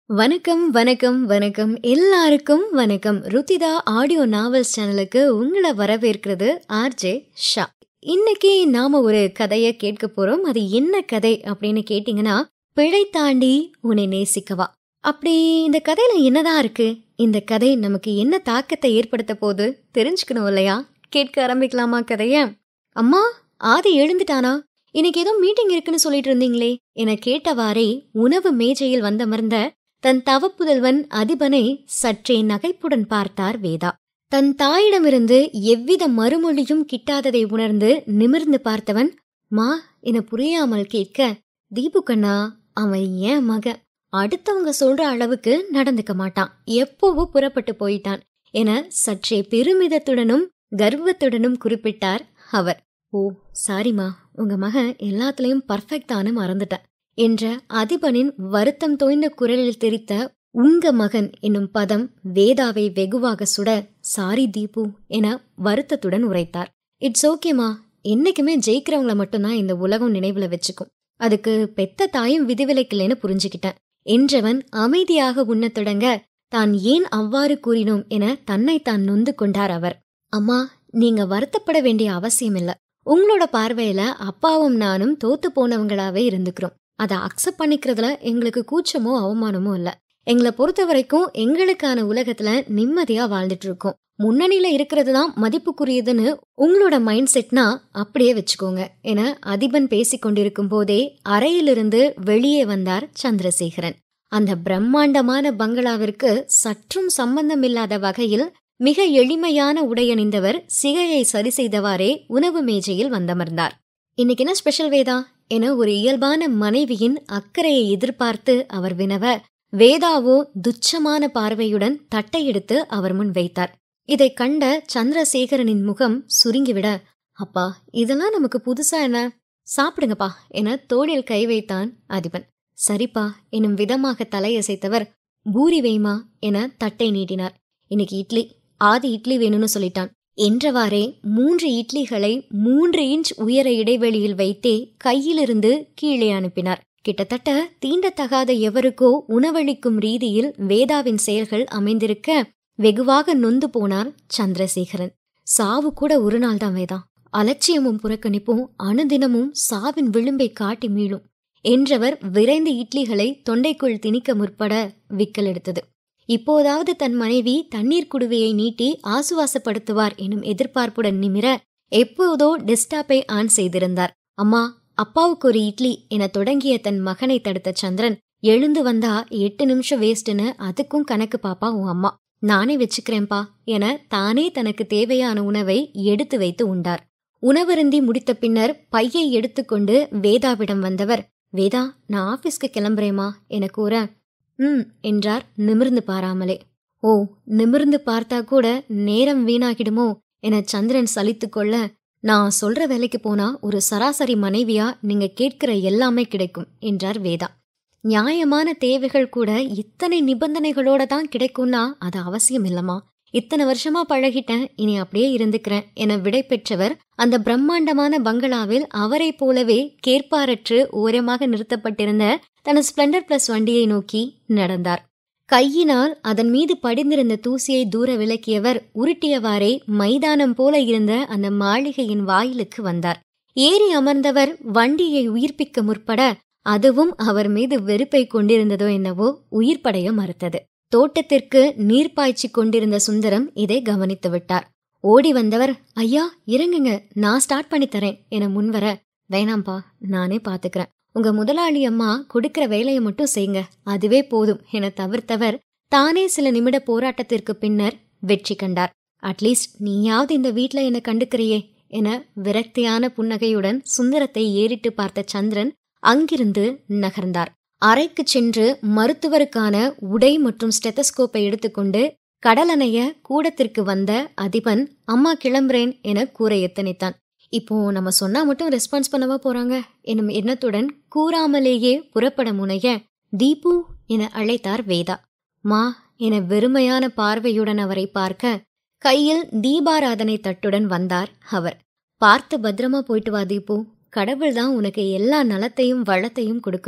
வணக்கம் வணக்கம் வணக்கம் எல்லாருக்கும் வணக்கம் ருத்திதா ஆடியோ நாவல்ஸ் சேனலுக்கு உங்களை வரவேற்கிறது ஆர்ஜே ஷா இன்னைக்கு நாம ஒரு கதையை கேட்க போறோம் அது என்ன கதை அப்படின்னு கேட்டிங்கன்னா பிழை தாண்டி உன்னை நேசிக்கவா அப்படி இந்த கதையில என்னதான் இருக்கு இந்த கதை நமக்கு என்ன தாக்கத்தை ஏற்படுத்த போகுது தெரிஞ்சுக்கணும் இல்லையா கேட்க ஆரம்பிக்கலாமா கதைய அம்மா ஆதி எழுந்துட்டானா இன்னைக்கு ஏதோ மீட்டிங் இருக்குன்னு சொல்லிட்டு இருந்தீங்களே என கேட்டவாறே உணவு மேஜையில் வந்தமர்ந்த தன் தவப்புதல்வன் அதிபனை சற்றே நகைப்புடன் பார்த்தார் வேதா தன் தாயிடமிருந்து எவ்வித மறுமொழியும் கிட்டாததை உணர்ந்து நிமிர்ந்து பார்த்தவன் மா என புரியாமல் கேட்க தீபு கண்ணா அவன் ஏன் மகன் அடுத்தவங்க சொல்ற அளவுக்கு நடந்துக்க மாட்டான் எப்போவோ புறப்பட்டு போயிட்டான் என சற்றே பெருமிதத்துடனும் கர்வத்துடனும் குறிப்பிட்டார் அவர் ஓ சாரிம்மா உங்க மகன் எல்லாத்துலயும் பர்ஃபெக்டானு மறந்துட்டேன் என்ற அதிபனின் வருத்தம் தோய்ந்த குரலில் தெரித்த உங்க மகன் என்னும் பதம் வேதாவை வெகுவாக சுட சாரி தீபு என வருத்தத்துடன் உரைத்தார் இட்ஸ் ஓகேமா என்னைக்குமே ஜெயிக்கிறவங்கள மட்டும்தான் இந்த உலகம் நினைவுல வச்சுக்கும் அதுக்கு பெத்த தாயும் விதிவிலக்கில்லைன்னு புரிஞ்சுக்கிட்டேன் என்றவன் அமைதியாக உண்ணத் தொடங்க தான் ஏன் அவ்வாறு கூறினோம் என தன்னை தான் நொந்து கொண்டார் அவர் அம்மா நீங்க வருத்தப்பட வேண்டிய அவசியம் இல்ல உங்களோட பார்வையில அப்பாவும் நானும் தோத்து போனவங்களாவே இருந்துக்கிறோம் அதை அக்செப்ட் பண்ணிக்கிறதுல எங்களுக்கு கூச்சமோ அவமானமோ இல்ல எங்களை பொறுத்த வரைக்கும் எங்களுக்கான உலகத்துல நிம்மதியா வாழ்ந்துட்டு இருக்கோம் முன்னணியில இருக்கிறது தான் மதிப்புக்குரியதுன்னு உங்களோட மைண்ட் செட்னா அப்படியே வச்சுக்கோங்க என அதிபன் பேசிக் கொண்டிருக்கும் போதே அறையிலிருந்து வெளியே வந்தார் சந்திரசேகரன் அந்த பிரம்மாண்டமான பங்களாவிற்கு சற்றும் சம்பந்தமில்லாத வகையில் மிக எளிமையான உடையணிந்தவர் சிகையை சரி செய்தவாறே உணவு மேஜையில் வந்தமர்ந்தார் இன்னைக்கு என்ன ஸ்பெஷல் வேதா என ஒரு இயல்பான மனைவியின் அக்கறையை எதிர்பார்த்து அவர் வினவ வேதாவோ துச்சமான பார்வையுடன் தட்டை எடுத்து அவர் முன் வைத்தார் இதை கண்ட சந்திரசேகரனின் முகம் சுருங்கிவிட அப்பா இதெல்லாம் நமக்கு புதுசா என்ன சாப்பிடுங்கப்பா என தோளில் கை வைத்தான் அதிபன் சரிப்பா எனும் விதமாக தலையசைத்தவர் பூரி வைமா என தட்டை நீட்டினார் இன்னைக்கு இட்லி ஆதி இட்லி வேணும்னு சொல்லிட்டான் என்றவாறே மூன்று இட்லிகளை மூன்று இன்ச் உயர இடைவெளியில் வைத்தே கையிலிருந்து கீழே அனுப்பினார் கிட்டத்தட்ட தீண்டத்தகாத எவருக்கோ உணவளிக்கும் ரீதியில் வேதாவின் செயல்கள் அமைந்திருக்க வெகுவாக நொந்து போனார் சந்திரசேகரன் சாவு கூட ஒரு நாள் தான் வேதா அலட்சியமும் புறக்கணிப்பும் அனுதினமும் சாவின் விளிம்பை காட்டி மீளும் என்றவர் விரைந்து இட்லிகளை தொண்டைக்குள் திணிக்க முற்பட விக்கல் எடுத்தது இப்போதாவது தன் மனைவி தண்ணீர் குடுவையை நீட்டி ஆசுவாசப்படுத்துவார் எனும் எதிர்பார்ப்புடன் நிமிர எப்போதோ டெஸ்டாப்பை ஆன் செய்திருந்தார் அம்மா அப்பாவுக்கு ஒரு இட்லி என தொடங்கிய தன் மகனை தடுத்த சந்திரன் எழுந்து வந்தா எட்டு நிமிஷம் வேஸ்ட்னு அதுக்கும் கணக்கு பாப்பா உன் அம்மா நானே வச்சுக்கிறேன்பா என தானே தனக்கு தேவையான உணவை எடுத்து வைத்து உண்டார் உணவருந்தி முடித்த பின்னர் பையை எடுத்துக்கொண்டு வேதாவிடம் வந்தவர் வேதா நான் ஆபீஸ்க்கு கிளம்புறேமா என கூற ம் என்றார் நிமிர்ந்து பாராமலே ஓ நிமிர்ந்து பார்த்தா கூட நேரம் வீணாகிடுமோ என சந்திரன் சலித்து கொள்ள நான் சொல்ற வேலைக்கு போனா ஒரு சராசரி மனைவியா நீங்க கேட்கிற எல்லாமே கிடைக்கும் என்றார் வேதா நியாயமான தேவைகள் கூட இத்தனை நிபந்தனைகளோட தான் கிடைக்கும்னா அது அவசியம் இல்லமா இத்தனை வருஷமா பழகிட்டேன் இனி அப்படியே இருந்துக்கிறேன் என விடை பெற்றவர் அந்த பிரம்மாண்டமான பங்களாவில் அவரை போலவே கேட்பாரற்று ஓரமாக நிறுத்தப்பட்டிருந்த தன் ஸ்பிளண்டர் பிளஸ் வண்டியை நோக்கி நடந்தார் கையினால் அதன் மீது படிந்திருந்த தூசியை தூர விலக்கியவர் உருட்டியவாறே மைதானம் போல இருந்த அந்த மாளிகையின் வாயிலுக்கு வந்தார் ஏறி அமர்ந்தவர் வண்டியை உயிர்ப்பிக்க முற்பட அதுவும் அவர் மீது வெறுப்பை கொண்டிருந்ததோ என்னவோ உயிர்ப்படைய மறுத்தது தோட்டத்திற்கு நீர் பாய்ச்சி கொண்டிருந்த சுந்தரம் இதை கவனித்து விட்டார் ஓடி வந்தவர் ஐயா இறங்குங்க நான் ஸ்டார்ட் பண்ணி தரேன் என முன்வர வேணாம்பா நானே பாத்துக்கிறேன் உங்க முதலாளி அம்மா கொடுக்கிற வேலையை மட்டும் செய்யுங்க அதுவே போதும் என தவிர்த்தவர் தானே சில நிமிட போராட்டத்திற்கு பின்னர் வெற்றி கண்டார் அட்லீஸ்ட் நீயாவது இந்த வீட்ல என்ன கண்டுக்கிறியே என விரக்தியான புன்னகையுடன் சுந்தரத்தை ஏறிட்டு பார்த்த சந்திரன் அங்கிருந்து நகர்ந்தார் அறைக்கு சென்று மருத்துவருக்கான உடை மற்றும் ஸ்டெத்தஸ்கோப்பை எடுத்துக்கொண்டு கடலணைய கூடத்திற்கு வந்த அதிபன் அம்மா கிளம்புறேன் என கூற எத்தனித்தான் இப்போ நம்ம சொன்னா மட்டும் ரெஸ்பான்ஸ் பண்ணவா போறாங்க எனும் எண்ணத்துடன் கூறாமலேயே புறப்பட முனைய தீபு என அழைத்தார் வேதா மா என வெறுமையான பார்வையுடன் அவரை பார்க்க கையில் தீபாராதனை தட்டுடன் வந்தார் அவர் பார்த்து பத்திரமா போயிட்டு வா தீபு கடவுள் தான் உனக்கு எல்லா நலத்தையும் வளத்தையும் கொடுக்கணும்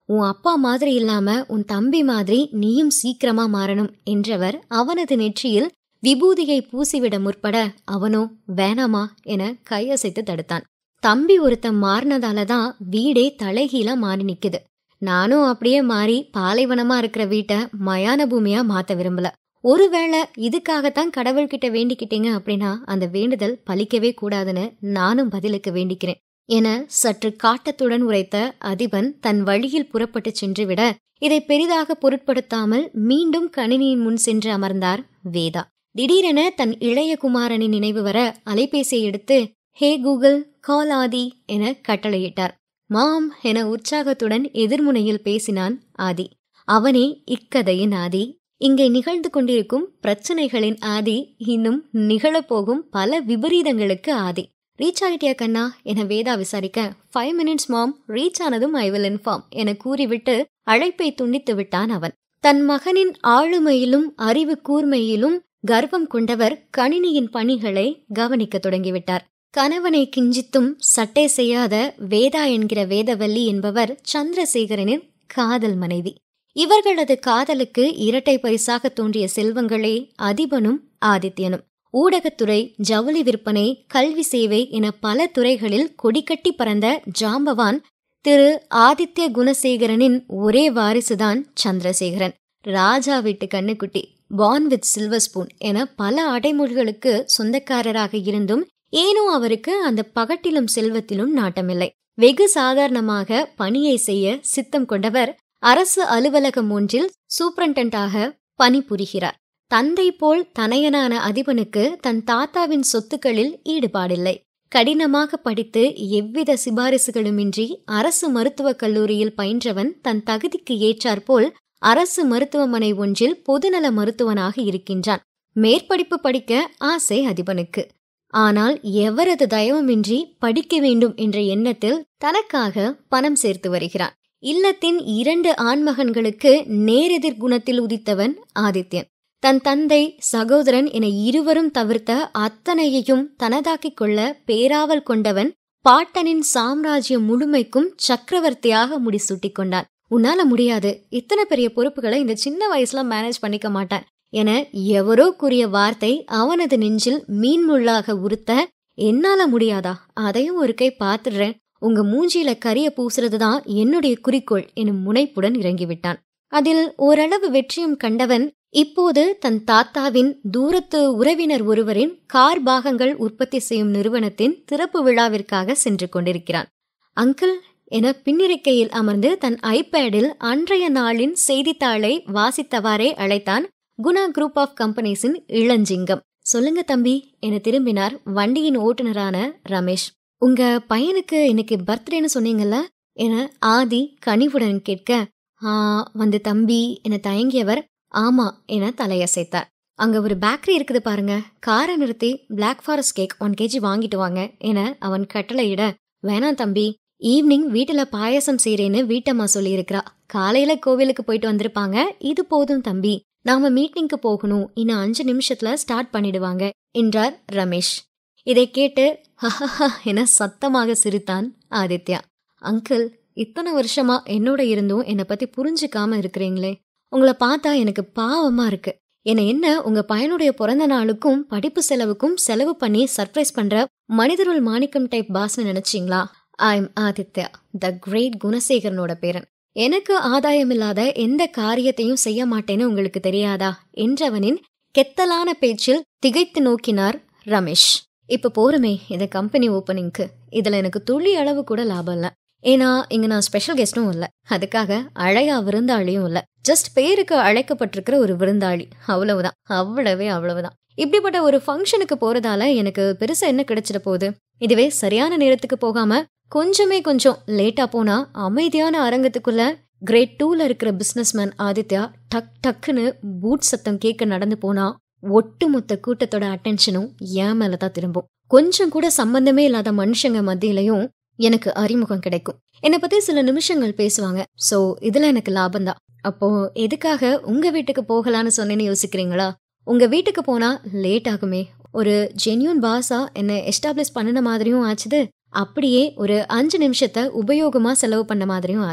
உன் அப்பா மாதிரி இல்லாம உன் தம்பி மாதிரி நீயும் சீக்கிரமா மாறணும் என்றவர் அவனது நெற்றியில் விபூதியை பூசிவிட முற்பட அவனோ வேணாமா என கையசைத்து தடுத்தான் தம்பி ஒருத்தன் மாறினதால தான் வீடே தலைகீழா மாறி நிக்குது நானும் அப்படியே மாறி பாலைவனமா இருக்கிற வீட்டை மயான பூமியா மாத்த விரும்பல ஒருவேளை இதுக்காகத்தான் கடவுள்கிட்ட வேண்டிக்கிட்டீங்க அப்படின்னா அந்த வேண்டுதல் பலிக்கவே கூடாதுன்னு நானும் பதிலுக்கு வேண்டிக்கிறேன் என சற்று காட்டத்துடன் உரைத்த அதிபன் தன் வழியில் புறப்பட்டு சென்றுவிட இதை பெரிதாக பொருட்படுத்தாமல் மீண்டும் கணினியின் முன் சென்று அமர்ந்தார் வேதா திடீரென தன் இளைய குமாரனின் நினைவு வர அலைபேசியை எடுத்து ஹே கூகுள் கால் ஆதி என கட்டளையிட்டார் மாம் என உற்சாகத்துடன் எதிர்முனையில் பேசினான் ஆதி அவனே இக்கதையின் ஆதி இங்கே நிகழ்ந்து கொண்டிருக்கும் பிரச்சனைகளின் ஆதி இன்னும் நிகழப்போகும் பல விபரீதங்களுக்கு ஆதி ரீச் ஆகிட்டியா கண்ணா என வேதா விசாரிக்க ஃபைவ் மினிட்ஸ் மாம் ரீச் ஆனதும் ஐ வில் இன்ஃபார்ம் என கூறிவிட்டு அழைப்பை துண்டித்து விட்டான் அவன் தன் மகனின் ஆளுமையிலும் அறிவு கூர்மையிலும் கர்வம் கொண்டவர் கணினியின் பணிகளை கவனிக்க தொடங்கிவிட்டார் கணவனை கிஞ்சித்தும் சட்டை செய்யாத வேதா என்கிற வேதவல்லி என்பவர் சந்திரசேகரனின் காதல் மனைவி இவர்களது காதலுக்கு இரட்டை பரிசாக தோன்றிய செல்வங்களே அதிபனும் ஆதித்யனும் ஊடகத்துறை ஜவுளி விற்பனை கல்வி சேவை என பல துறைகளில் கொடிக்கட்டி பறந்த ஜாம்பவான் திரு ஆதித்ய குணசேகரனின் ஒரே வாரிசுதான் சந்திரசேகரன் ராஜா வீட்டு கண்ணுக்குட்டி பான் வித் சில்வர் ஸ்பூன் என பல அடைமொழிகளுக்கு சொந்தக்காரராக இருந்தும் ஏனோ அவருக்கு அந்த பகட்டிலும் செல்வத்திலும் நாட்டமில்லை வெகு சாதாரணமாக பணியை செய்ய சித்தம் கொண்டவர் அரசு அலுவலகம் ஒன்றில் சூப்பரண்டாக பணிபுரிகிறார் தந்தை போல் தனையனான அதிபனுக்கு தன் தாத்தாவின் சொத்துக்களில் ஈடுபாடில்லை கடினமாக படித்து எவ்வித சிபாரிசுகளுமின்றி அரசு மருத்துவக் கல்லூரியில் பயின்றவன் தன் தகுதிக்கு ஏற்றாற்போல் அரசு மருத்துவமனை ஒன்றில் பொதுநல மருத்துவனாக இருக்கின்றான் மேற்படிப்பு படிக்க ஆசை அதிபனுக்கு ஆனால் எவரது தயவுமின்றி படிக்க வேண்டும் என்ற எண்ணத்தில் தனக்காக பணம் சேர்த்து வருகிறான் இல்லத்தின் இரண்டு ஆண்மகன்களுக்கு நேரெதிர் குணத்தில் உதித்தவன் ஆதித்யன் தன் தந்தை சகோதரன் என இருவரும் தவிர்த்த அத்தனையையும் தனதாக்கிக் கொள்ள பேராவல் கொண்டவன் பாட்டனின் சாம்ராஜ்யம் முழுமைக்கும் சக்கரவர்த்தியாக முடிசூட்டிக் கொண்டான் உன்னால முடியாது இத்தனை பெரிய பொறுப்புகளை இந்த சின்ன வயசுல மேனேஜ் பண்ணிக்க மாட்டேன் என எவரோ கூறிய வார்த்தை அவனது நெஞ்சில் மீன்முள்ளாக உறுத்த என்னால முடியாதா அதையும் ஒரு கை பாத்துடுறேன் உங்க மூஞ்சியில கரிய பூசுறதுதான் என்னுடைய குறிக்கோள் எனும் முனைப்புடன் இறங்கிவிட்டான் அதில் ஓரளவு வெற்றியும் கண்டவன் இப்போது தன் தாத்தாவின் தூரத்து உறவினர் ஒருவரின் கார் பாகங்கள் உற்பத்தி செய்யும் நிறுவனத்தின் திறப்பு விழாவிற்காக சென்று கொண்டிருக்கிறான் அங்கிள் என பின்னிருக்கையில் அமர்ந்து தன் ஐபேடில் அன்றைய நாளின் செய்தித்தாளை வாசித்தவாறே அழைத்தான் குணா குரூப் ஆஃப் கம்பெனிஸின் இளஞ்சிங்கம் சொல்லுங்க தம்பி என திரும்பினார் வண்டியின் ஓட்டுநரான ரமேஷ் உங்க பையனுக்கு இன்னைக்கு பர்த்டேன்னு சொன்னீங்கல்ல என ஆதி கனிவுடன் கேட்க ஆ வந்து தம்பி என தயங்கியவர் ஆமா என தலையசைத்தார் அங்க ஒரு பேக்கரி இருக்குது பாருங்க காரை நிறுத்தி black forest cake one KG வாங்கிட்டு வாங்க என அவன் கட்டளையிட வேணாம் தம்பி ஈவினிங் வீட்டுல பாயசம் செய்றேன்னு வீட்டம்மா சொல்லியிருக்கிறா காலையில கோவிலுக்கு போயிட்டு வந்திருப்பாங்க இது போதும் தம்பி நாம மீட்டிங்க்கு போகணும் இன்னும் அஞ்சு நிமிஷத்துல ஸ்டார்ட் பண்ணிடுவாங்க என்றார் ரமேஷ் இதை கேட்டு ஹஹஹா என சத்தமாக சிரித்தான் ஆதித்யா அங்கிள் இத்தனை வருஷமா என்னோட இருந்தும் என்னை பத்தி புரிஞ்சுக்காம இருக்கிறீங்களே உங்களை பார்த்தா எனக்கு பாவமா இருக்கு என்ன என்ன உங்க பையனுடைய பிறந்த நாளுக்கும் படிப்பு செலவுக்கும் செலவு பண்ணி சர்ப்ரைஸ் பண்ற மனிதருள் மாணிக்கம் டைப் பாஸ்னு நினைச்சீங்களா I am Aditya the great குணசேகரனோட பேரன் எனக்கு ஆதாயமில்லாத எந்த காரியத்தையும் செய்ய மாட்டேன்னு உங்களுக்கு தெரியாதா என்றவனின் கெத்தலான பேச்சில் திகைத்து நோக்கினார் ரமேஷ் இப்ப போருமே இந்த கம்பெனி ஓப்பனிங்க்கு இதுல எனக்கு துளி அளவு கூட லாபம் இல்ல ஏன்னா இங்க நான் ஸ்பெஷல் கெஸ்டும் இல்ல அதுக்காக அழையா விருந்தாளியும் இல்ல ஜஸ்ட் பேருக்கு அழைக்கப்பட்டிருக்கிற ஒரு விருந்தாளி அவ்வளவுதான் அவ்வளவே அவ்வளவுதான் இப்படிப்பட்ட ஒரு ஃபங்க்ஷனுக்கு போறதால எனக்கு பெருசா என்ன கிடைச்சிட போகுது இதுவே சரியான நேரத்துக்கு போகாம கொஞ்சமே கொஞ்சம் லேட்டா போனா அமைதியான அரங்கத்துக்குள்ள கிரேட் டூல இருக்கிற பிசினஸ்மேன் ஆதித்யா டக் டக்குன்னு பூட் சத்தம் கேட்க நடந்து போனா ஒட்டுமொத்த கூட்டத்தோட அட்டென்ஷனும் என் மேலதான் திரும்பும் கொஞ்சம் கூட சம்பந்தமே இல்லாத மனுஷங்க மத்தியிலையும் எனக்கு அறிமுகம் கிடைக்கும் என்னை பத்தி சில நிமிஷங்கள் பேசுவாங்க சோ இதுல எனக்கு லாபம் தான் அப்போ எதுக்காக உங்க வீட்டுக்கு போகலான்னு சொன்னேன்னு யோசிக்கிறீங்களா உங்க வீட்டுக்கு போனா லேட் ஆகுமே ஒரு ஜென்யூன் பாஸா என்ன எஸ்டாப்ளிஷ் பண்ணின மாதிரியும் ஆச்சுது அப்படியே ஒரு அஞ்சு நிமிஷத்தை உபயோகமா செலவு பண்ண மாதிரியும் ஆச்சு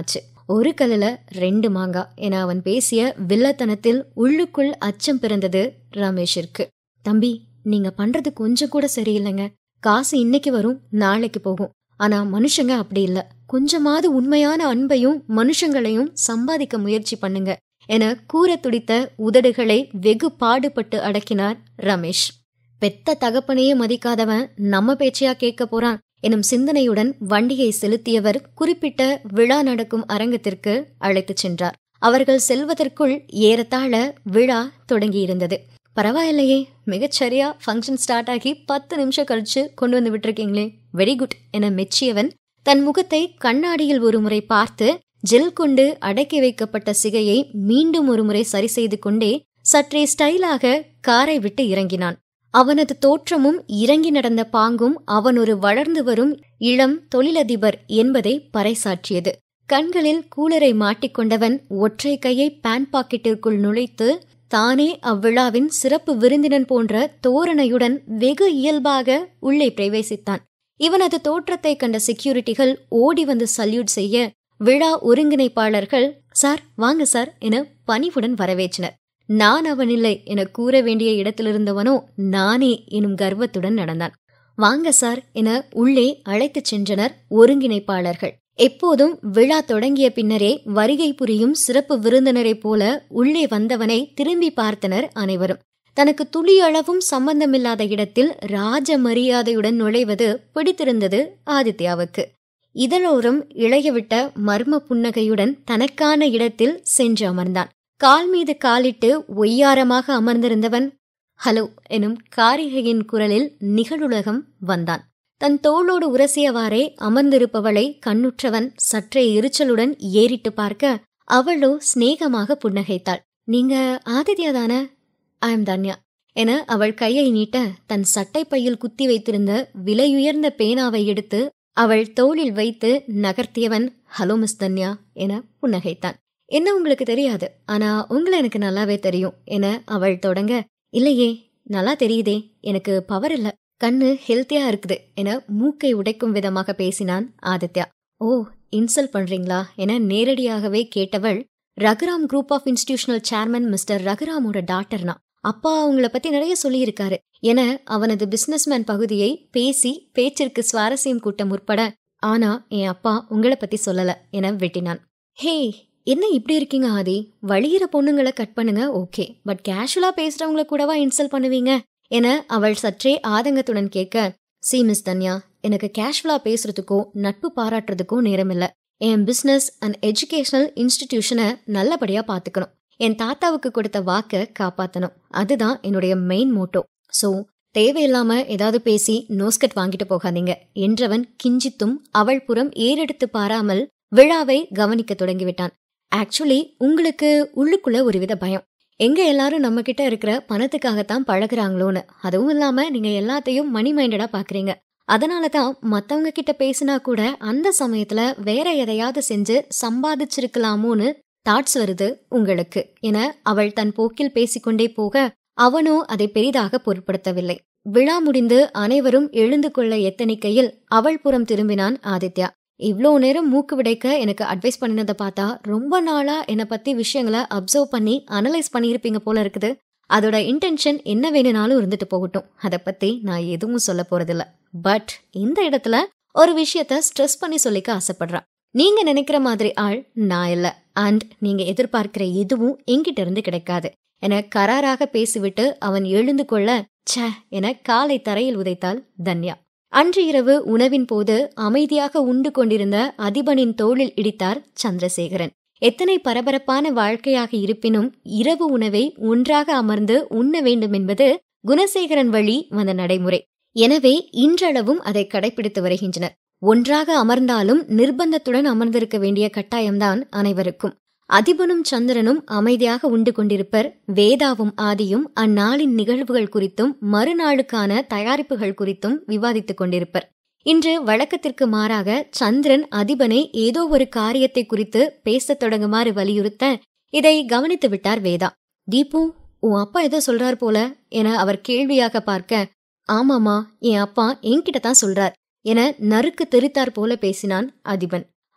ஒரு கல்லுல ரெண்டு மாங்கா என அவன் பேசிய வில்லத்தனத்தில் உள்ளுக்குள் அச்சம் பிறந்தது ரமேஷிற்கு தம்பி நீங்க பண்றது கொஞ்சம் கூட சரியில்லைங்க காசு இன்னைக்கு வரும் நாளைக்கு போகும் ஆனா மனுஷங்க அப்படி இல்ல கொஞ்சமாவது உண்மையான அன்பையும் மனுஷங்களையும் சம்பாதிக்க முயற்சி பண்ணுங்க என கூற துடித்த உதடுகளை வெகு பாடுபட்டு அடக்கினார் ரமேஷ் பெத்த தகப்பனையே மதிக்காதவன் நம்ம பேச்சையா கேட்க போறான் எனும் சிந்தனையுடன் வண்டியை செலுத்தியவர் குறிப்பிட்ட விழா நடக்கும் அரங்கத்திற்கு அழைத்துச் சென்றார் அவர்கள் செல்வதற்குள் ஏறத்தாழ விழா தொடங்கியிருந்தது பரவாயில்லையே மிகச்சரியா ஃபங்க்ஷன் ஸ்டார்ட் ஆகி பத்து நிமிஷம் கழிச்சு கொண்டு வந்து விட்டுருக்கீங்களே வெரி குட் என மெச்சியவன் தன் முகத்தை கண்ணாடியில் ஒருமுறை பார்த்து ஜெல் கொண்டு அடக்கி வைக்கப்பட்ட சிகையை மீண்டும் ஒருமுறை சரி செய்து கொண்டே சற்றே ஸ்டைலாக காரை விட்டு இறங்கினான் அவனது தோற்றமும் இறங்கி நடந்த பாங்கும் அவன் ஒரு வளர்ந்து வரும் இளம் தொழிலதிபர் என்பதை பறைசாற்றியது கண்களில் கூலரை மாட்டிக்கொண்டவன் ஒற்றை கையை பேண்ட் பாக்கெட்டிற்குள் நுழைத்து தானே அவ்விழாவின் சிறப்பு விருந்தினன் போன்ற தோரணையுடன் வெகு இயல்பாக உள்ளே பிரவேசித்தான் இவனது தோற்றத்தை கண்ட செக்யூரிட்டிகள் ஓடி வந்து சல்யூட் செய்ய விழா ஒருங்கிணைப்பாளர்கள் சார் வாங்க சார் என பணிவுடன் வரவேற்றனர் நான் அவன் இல்லை என கூற வேண்டிய இடத்திலிருந்தவனோ நானே எனும் கர்வத்துடன் நடந்தான் வாங்க சார் என உள்ளே அழைத்துச் சென்றனர் ஒருங்கிணைப்பாளர்கள் எப்போதும் விழா தொடங்கிய பின்னரே வருகை புரியும் சிறப்பு விருந்தினரைப் போல உள்ளே வந்தவனை திரும்பி பார்த்தனர் அனைவரும் தனக்கு துளியளவும் சம்பந்தமில்லாத இடத்தில் ராஜ மரியாதையுடன் நுழைவது பிடித்திருந்தது ஆதித்யாவுக்கு இதழோரம் இளையவிட்ட மர்ம புன்னகையுடன் தனக்கான இடத்தில் சென்று அமர்ந்தான் கால் மீது காலிட்டு ஒய்யாரமாக அமர்ந்திருந்தவன் ஹலோ எனும் காரிகையின் குரலில் நிகழுலகம் வந்தான் தன் தோளோடு உரசியவாறே அமர்ந்திருப்பவளை கண்ணுற்றவன் சற்றே எரிச்சலுடன் ஏறிட்டு பார்க்க அவளோ சிநேகமாக புன்னகைத்தாள் நீங்க ஆதித்யா தானே ஐ எம் தன்யா என அவள் கையை நீட்ட தன் சட்டை பையில் குத்தி வைத்திருந்த விலையுயர்ந்த பேனாவை எடுத்து அவள் தோளில் வைத்து நகர்த்தியவன் ஹலோ மிஸ் தன்யா என புன்னகைத்தான் என்ன உங்களுக்கு தெரியாது ஆனா உங்களை எனக்கு நல்லாவே தெரியும் என அவள் தொடங்க இல்லையே நல்லா தெரியுதே எனக்கு பவர் இல்ல கண்ணு ஹெல்த்தியா இருக்குது என மூக்கை உடைக்கும் விதமாக பேசினான் ஆதித்யா ஓ இன்சல்ட் பண்றீங்களா என நேரடியாகவே கேட்டவள் Raghuram group of institutional chairman mister ரகுராமோட டாக்டர்னா அப்பா அவங்கள பத்தி நிறைய சொல்லியிருக்காரு என அவனது பிசினஸ்மேன் பகுதியை பேசி பேச்சிற்கு சுவாரஸ்யம் கூட்ட முற்பட ஆனா என் அப்பா உங்களை பத்தி சொல்லல என வெட்டினான் ஹே என்ன இப்படி இருக்கீங்க ஆதி வழியிற பொண்ணுங்களை கட் பண்ணுங்க ஓகே பட் கேஷுவலா பேசுறவங்கள கூடவா இன்சல்ட் பண்ணுவீங்க என அவள் சற்றே ஆதங்கத்துடன் கேட்க சி மிஸ் தன்யா எனக்கு கேஷுவலா பேசுறதுக்கோ நட்பு பாராட்டுறதுக்கோ நேரமில்ல என் பிசினஸ் அண்ட் எஜுகேஷனல் இன்ஸ்டிடியூஷனை நல்லபடியா பாத்துக்கணும் என் தாத்தாவுக்கு கொடுத்த வாக்க காப்பாத்தணும் அதுதான் என்னுடைய மெயின் மோட்டோ சோ தேவையில்லாம ஏதாவது பேசி நோஸ்கட் வாங்கிட்டு போகாதீங்க என்றவன் கிஞ்சித்தும் அவள் புறம் ஏறெடுத்து பாராமல் விழாவை கவனிக்க தொடங்கிவிட்டான் ஆக்சுவலி உங்களுக்கு உள்ளுக்குள்ள ஒரு வித பயம் எங்க எல்லாரும் நம்ம கிட்ட இருக்கிற பணத்துக்காகத்தான் பழகுறாங்களோன்னு அதுவும் இல்லாம நீங்க எல்லாத்தையும் மணி மைண்டடா பாக்குறீங்க அதனால தான் மத்தவங்க கிட்ட பேசினா கூட அந்த சமயத்துல வேற எதையாவது செஞ்சு சம்பாதிச்சிருக்கலாமோன்னு தாட்ஸ் வருது உங்களுக்கு என அவள் தன் போக்கில் பேசிக்கொண்டே போக அவனோ அதை பெரிதாக பொருட்படுத்தவில்லை விழா முடிந்து அனைவரும் எழுந்து கொள்ள எத்தனிக்கையில் அவள் புறம் திரும்பினான் ஆதித்யா இவ்ளோ நேரம் மூக்கு விடைக்க எனக்கு அட்வைஸ் பண்ணினதை பார்த்தா ரொம்ப நாளா என்னை பத்தி விஷயங்களை அப்சர்வ் பண்ணி அனலைஸ் பண்ணியிருப்பீங்க போல இருக்குது அதோட இன்டென்ஷன் என்ன வேணும்னாலும் இருந்துட்டு போகட்டும் அதை பத்தி நான் எதுவும் சொல்ல போறதில்ல பட் இந்த இடத்துல ஒரு விஷயத்த ஸ்ட்ரெஸ் பண்ணி சொல்லிக்க ஆசைப்படுறான் நீங்க நினைக்கிற மாதிரி ஆள் நான் இல்ல அண்ட் நீங்க எதிர்பார்க்கிற எதுவும் என்கிட்ட இருந்து கிடைக்காது என கராராக பேசிவிட்டு அவன் எழுந்து கொள்ள ச்ச என காலை தரையில் உதைத்தாள் தன்யா அன்று இரவு உணவின் போது அமைதியாக உண்டு கொண்டிருந்த அதிபனின் தோளில் இடித்தார் சந்திரசேகரன் எத்தனை பரபரப்பான வாழ்க்கையாக இருப்பினும் இரவு உணவை ஒன்றாக அமர்ந்து உண்ண வேண்டும் என்பது குணசேகரன் வழி வந்த நடைமுறை எனவே இன்றளவும் அதை கடைபிடித்து வருகின்றனர் ஒன்றாக அமர்ந்தாலும் நிர்பந்தத்துடன் அமர்ந்திருக்க வேண்டிய கட்டாயம்தான் அனைவருக்கும் அதிபனும் சந்திரனும் அமைதியாக உண்டு கொண்டிருப்பர் வேதாவும் ஆதியும் அந்நாளின் நிகழ்வுகள் குறித்தும் மறுநாளுக்கான தயாரிப்புகள் குறித்தும் விவாதித்துக் கொண்டிருப்பர் இன்று வழக்கத்திற்கு மாறாக சந்திரன் அதிபனை ஏதோ ஒரு காரியத்தை குறித்து பேசத் தொடங்குமாறு வலியுறுத்த இதை கவனித்து விட்டார் வேதா தீபு உன் அப்பா ஏதோ சொல்றார் போல என அவர் கேள்வியாக பார்க்க ஆமாமா என் அப்பா என்கிட்ட தான் சொல்றார் என நறுக்கு தெரித்தார் போல பேசினான் அதிபன்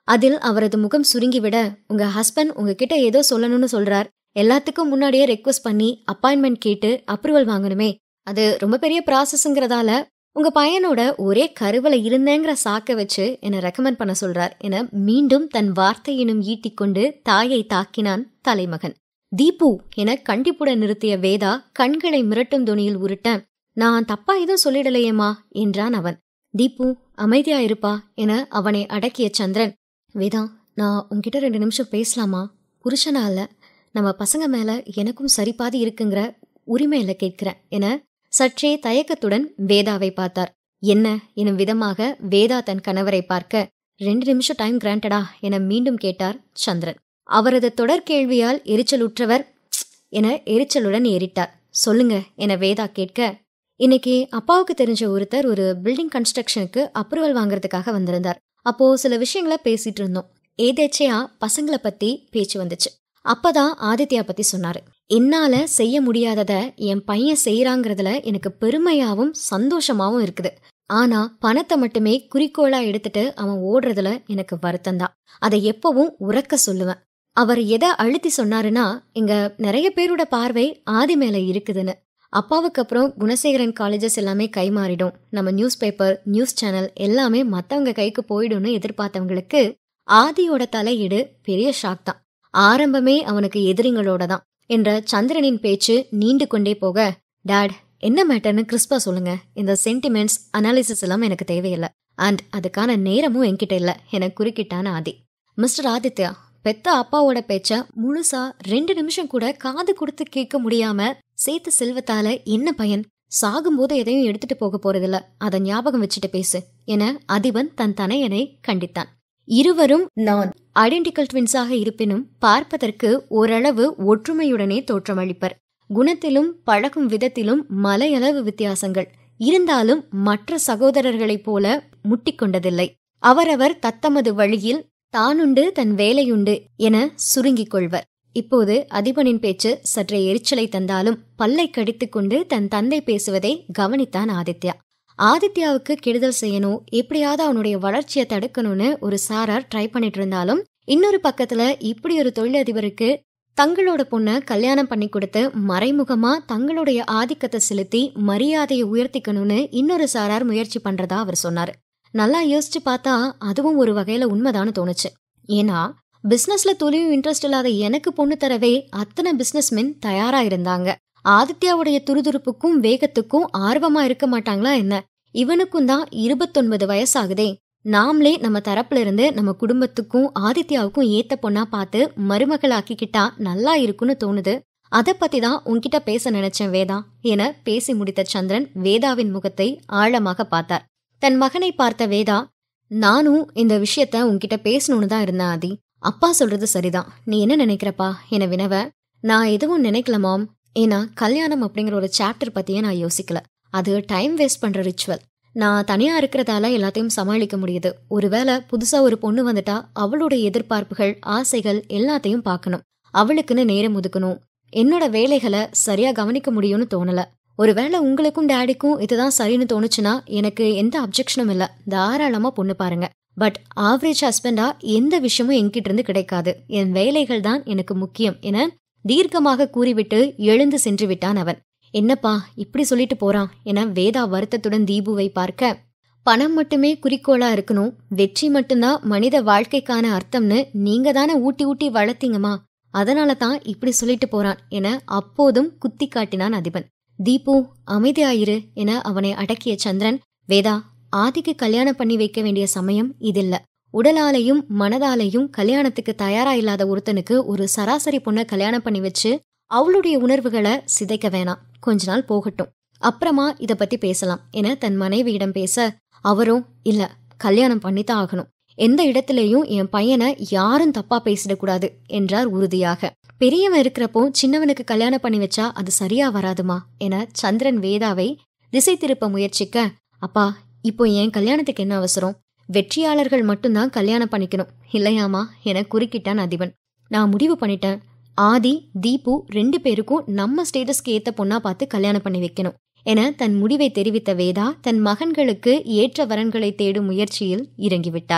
அதில் அவரது முகம் சுருங்கிவிட உங்க ஹஸ்பண்ட் உங்ககிட்ட ஏதோ சொல்லணும்னு சொல்றார் எல்லாத்துக்கும் முன்னாடியே ரெக்வஸ்ட் பண்ணி அப்பாயின்மெண்ட் கேட்டு அப்ரூவல் வாங்கணுமே அது ரொம்ப பெரிய ப்ராசஸ்ங்கிறதால உங்க பையனோட ஒரே கருவல இருந்தேங்கிற சாக்க வச்சு என்னை ரெக்கமெண்ட் பண்ண சொல்றார் என மீண்டும் தன் வார்த்தையினும் ஈட்டிக்கொண்டு தாயை தாக்கினான் தலைமகன் தீபு என கண்டிப்புடன் நிறுத்திய வேதா கண்களை மிரட்டும் துணியில் உருட்ட நான் தப்பா எதுவும் சொல்லிடலையேமா என்றான் அவன் தீபு அமைதியா இருப்பா என அவனை அடக்கிய சந்திரன் வேதா நான் உன்கிட்ட ரெண்டு நிமிஷம் பேசலாமா புருஷனா இல்ல நம்ம பசங்க மேல எனக்கும் சரிபாதி இருக்குங்கிற உரிமையில கேட்கிறேன் என சற்றே தயக்கத்துடன் வேதாவை பார்த்தார் என்ன எனும் விதமாக வேதா தன் கணவரை பார்க்க ரெண்டு நிமிஷம் டைம் கிராண்டடா என மீண்டும் கேட்டார் சந்திரன் அவரது தொடர் கேள்வியால் எரிச்சலுற்றவர் "ப்ச்" என எரிச்சலுடன் ஏறிட்டார் சொல்லுங்க என வேதா கேட்க இன்னைக்கு அப்பாவுக்கு தெரிஞ்ச ஒருத்தர் ஒரு பில்டிங் கன்ஸ்ட்ரக்ஷனுக்கு அப்ரூவல் வாங்குறதுக்காக வந்திருந்தார் அப்போ சில விஷயங்களை பேசிட்டு இருந்தோம் ஏதேச்சையா பசங்களை பத்தி பேச்சு வந்துச்சு அப்பதான் ஆதித்யா பத்தி சொன்னாரு என்னால செய்ய முடியாதத என் பையன் செய்யறாங்கிறதுல எனக்கு பெருமையாவும் சந்தோஷமாவும் இருக்குது ஆனா பணத்தை மட்டுமே குறிக்கோளா எடுத்துட்டு அவன் ஓடுறதுல எனக்கு வருத்தம்தான் அதை எப்பவும் உறக்க சொல்லுவேன் அவர் எதை அழுத்தி சொன்னாருன்னா இங்க நிறைய பேரோட பார்வை ஆதி மேல இருக்குதுன்னு அப்பாவுக்கு அப்புறம் குணசேகரன் காலேஜஸ் எல்லாமே கை மாறிடும் நம்ம நியூஸ் பேப்பர் நியூஸ் சேனல் எல்லாமே மத்தவங்க கைக்கு போயிடும்னு எதிர்பார்த்தவங்களுக்கு ஆதியோட தலையீடு பெரிய ஷாக் தான் ஆரம்பமே அவனுக்கு எதிரிங்களோட தான் என்ற சந்திரனின் பேச்சு நீண்டு கொண்டே போக டாட் என்ன மேட்டர்னு கிறிஸ்பா சொல்லுங்க இந்த சென்டிமெண்ட்ஸ் அனாலிசிஸ் எல்லாம் எனக்கு தேவையில்லை அண்ட் அதுக்கான நேரமும் என்கிட்ட இல்ல என குறுக்கிட்டான் ஆதி மிஸ்டர் ஆதித்யா பெத்த அப்பாவோட பேச்ச முழுசா ரெண்டு நிமிஷம் கூட காது கொடுத்து கேட்க முடியாம சேர்த்த செல்வத்தால என்ன பயன் சாகும்போது எதையும் எடுத்துட்டு போக போறதில்ல அதை ஞாபகம் வச்சுட்டு பேசு என அதிபன் தன் தனையனை கண்டித்தான் இருவரும் நான் ஐடென்டிக்கல் ட்வின்ஸாக இருப்பினும் பார்ப்பதற்கு ஓரளவு ஒற்றுமையுடனே தோற்றமளிப்பர் குணத்திலும் பழகும் விதத்திலும் மலையளவு வித்தியாசங்கள் இருந்தாலும் மற்ற சகோதரர்களைப் போல முட்டிக்கொண்டதில்லை அவரவர் தத்தமது வழியில் தானுண்டு தன் வேலையுண்டு என சுருங்கிக் கொள்வர் இப்போது அதிபனின் பேச்சு சற்றே எரிச்சலை தந்தாலும் பல்லை கடித்துக்கொண்டு தன் தந்தை பேசுவதை கவனித்தான் ஆதித்யா ஆதித்யாவுக்கு கெடுதல் செய்யணும் எப்படியாவது அவனுடைய வளர்ச்சியை தடுக்கணும்னு ஒரு சாரார் ட்ரை பண்ணிட்டு இருந்தாலும் இன்னொரு பக்கத்துல இப்படி ஒரு தொழிலதிபருக்கு தங்களோட பொண்ண கல்யாணம் பண்ணி கொடுத்து மறைமுகமா தங்களுடைய ஆதிக்கத்தை செலுத்தி மரியாதையை உயர்த்திக்கணும்னு இன்னொரு சாரார் முயற்சி பண்றதா அவர் சொன்னாரு நல்லா யோசிச்சு பார்த்தா அதுவும் ஒரு வகையில உண்மைதான்னு தோணுச்சு ஏன்னா பிசினஸ்ல துளியும் இன்ட்ரெஸ்ட் இல்லாத எனக்கு பொண்ணு தரவே அத்தனை பிசினஸ்மென் தயாரா இருந்தாங்க ஆதித்யாவுடைய துருதுருப்புக்கும் வேகத்துக்கும் ஆர்வமா இருக்க மாட்டாங்களா என்ன இவனுக்கும் தான் இருபத்தொன்பது வயசாகுதே நாமளே நம்ம தரப்புல இருந்து நம்ம குடும்பத்துக்கும் ஆதித்யாவுக்கும் ஏத்த பொண்ணா பார்த்து மருமகளாக்கிக்கிட்டா நல்லா இருக்கும்னு தோணுது அத பத்தி தான் உன்கிட்ட பேச நினைச்சேன் வேதா என பேசி முடித்த சந்திரன் வேதாவின் முகத்தை ஆழமாக பார்த்தார் தன் மகனை பார்த்த வேதா நானும் இந்த விஷயத்த உன்கிட்ட பேசணும்னு தான் இருந்தேன் ஆதி அப்பா சொல்றது சரிதான் நீ என்ன நினைக்கிறப்பா என வினவ நான் எதுவும் நினைக்கல மாம் ஏன்னா கல்யாணம் அப்படிங்கிற ஒரு சாப்டர் பத்தியே நான் யோசிக்கல அது டைம் வேஸ்ட் பண்ற ரிச்சுவல் நான் தனியா இருக்கிறதால எல்லாத்தையும் சமாளிக்க முடியுது ஒருவேளை புதுசா ஒரு பொண்ணு வந்துட்டா அவளுடைய எதிர்பார்ப்புகள் ஆசைகள் எல்லாத்தையும் பார்க்கணும் அவளுக்குன்னு நேரம் ஒதுக்கணும் என்னோட வேலைகளை சரியா கவனிக்க முடியும்னு தோணல ஒருவேளை உங்களுக்கும் டேடிக்கும் இதுதான் சரின்னு தோணுச்சுன்னா எனக்கு எந்த அப்ஜெக்ஷனும் இல்ல தாராளமா பொண்ணு பாருங்க பட் ஆவரேஜ் ஹஸ்பண்டா எந்த விஷயமும் என்கிட்ட இருந்து கிடைக்காது என் வேலைகள் தான் எனக்கு முக்கியம் என தீர்க்கமாக கூறிவிட்டு எழுந்து சென்று விட்டான் அவன் என்னப்பா இப்படி சொல்லிட்டு போறான் என வேதா வருத்தத்துடன் தீபுவை பார்க்க பணம் மட்டுமே குறிக்கோளா இருக்கணும் வெற்றி மட்டும்தான் மனித வாழ்க்கைக்கான அர்த்தம்னு நீங்க தானே ஊட்டி ஊட்டி வளர்த்தீங்கம்மா அதனால தான் இப்படி சொல்லிட்டு போறான் என அப்போதும் குத்தி காட்டினான் அதிபன் தீபு அமைதியாயிரு என அவனை அடக்கிய சந்திரன் வேதா ஆதிக்கு கல்யாணம் பண்ணி வைக்க வேண்டிய சமயம் இதில்ல உடலாலையும் மனதாலையும் கல்யாணத்துக்கு தயாரா இல்லாத ஒருத்தனுக்கு ஒரு சராசரி பொண்ணை கல்யாணம் பண்ணி வச்சு அவளுடைய உணர்வுகளை சிதைக்க வேணாம் கொஞ்ச நாள் போகட்டும் அப்புறமா இத பத்தி பேசலாம் என தன் மனைவியிடம் பேச அவரும் இல்ல கல்யாணம் பண்ணித்தான் ஆகணும் எந்த இடத்துலயும் என் பையனை யாரும் தப்பா பேசிடக்கூடாது என்றார் உறுதியாக பெரியவன் இருக்கிறப்போ சின்னவனுக்கு கல்யாணம் பண்ணி வச்சா அது சரியா வராதுமா என சந்திரன் வேதாவை திசை திருப்ப முயற்சிக்க அப்பா இப்போ என் கல்யாணத்துக்கு என்ன அவசரம் வெற்றியாளர்கள் மட்டும்தான் கல்யாணம் பண்ணிக்கணும் இல்லையாமா என குறுக்கிட்டான் அதிபன் நான் முடிவு பண்ணிட்டேன் ஆதி தீபு ரெண்டு பேருக்கும் நம்ம ஸ்டேட்டஸ்க்கு ஏத்த பொண்ணா பார்த்து கல்யாணம் பண்ணி வைக்கணும் என தன் முடிவை தெரிவித்த வேதா தன் மகன்களுக்கு ஏற்ற வரன்களை தேடும் முயற்சியில் இறங்கிவிட்டார்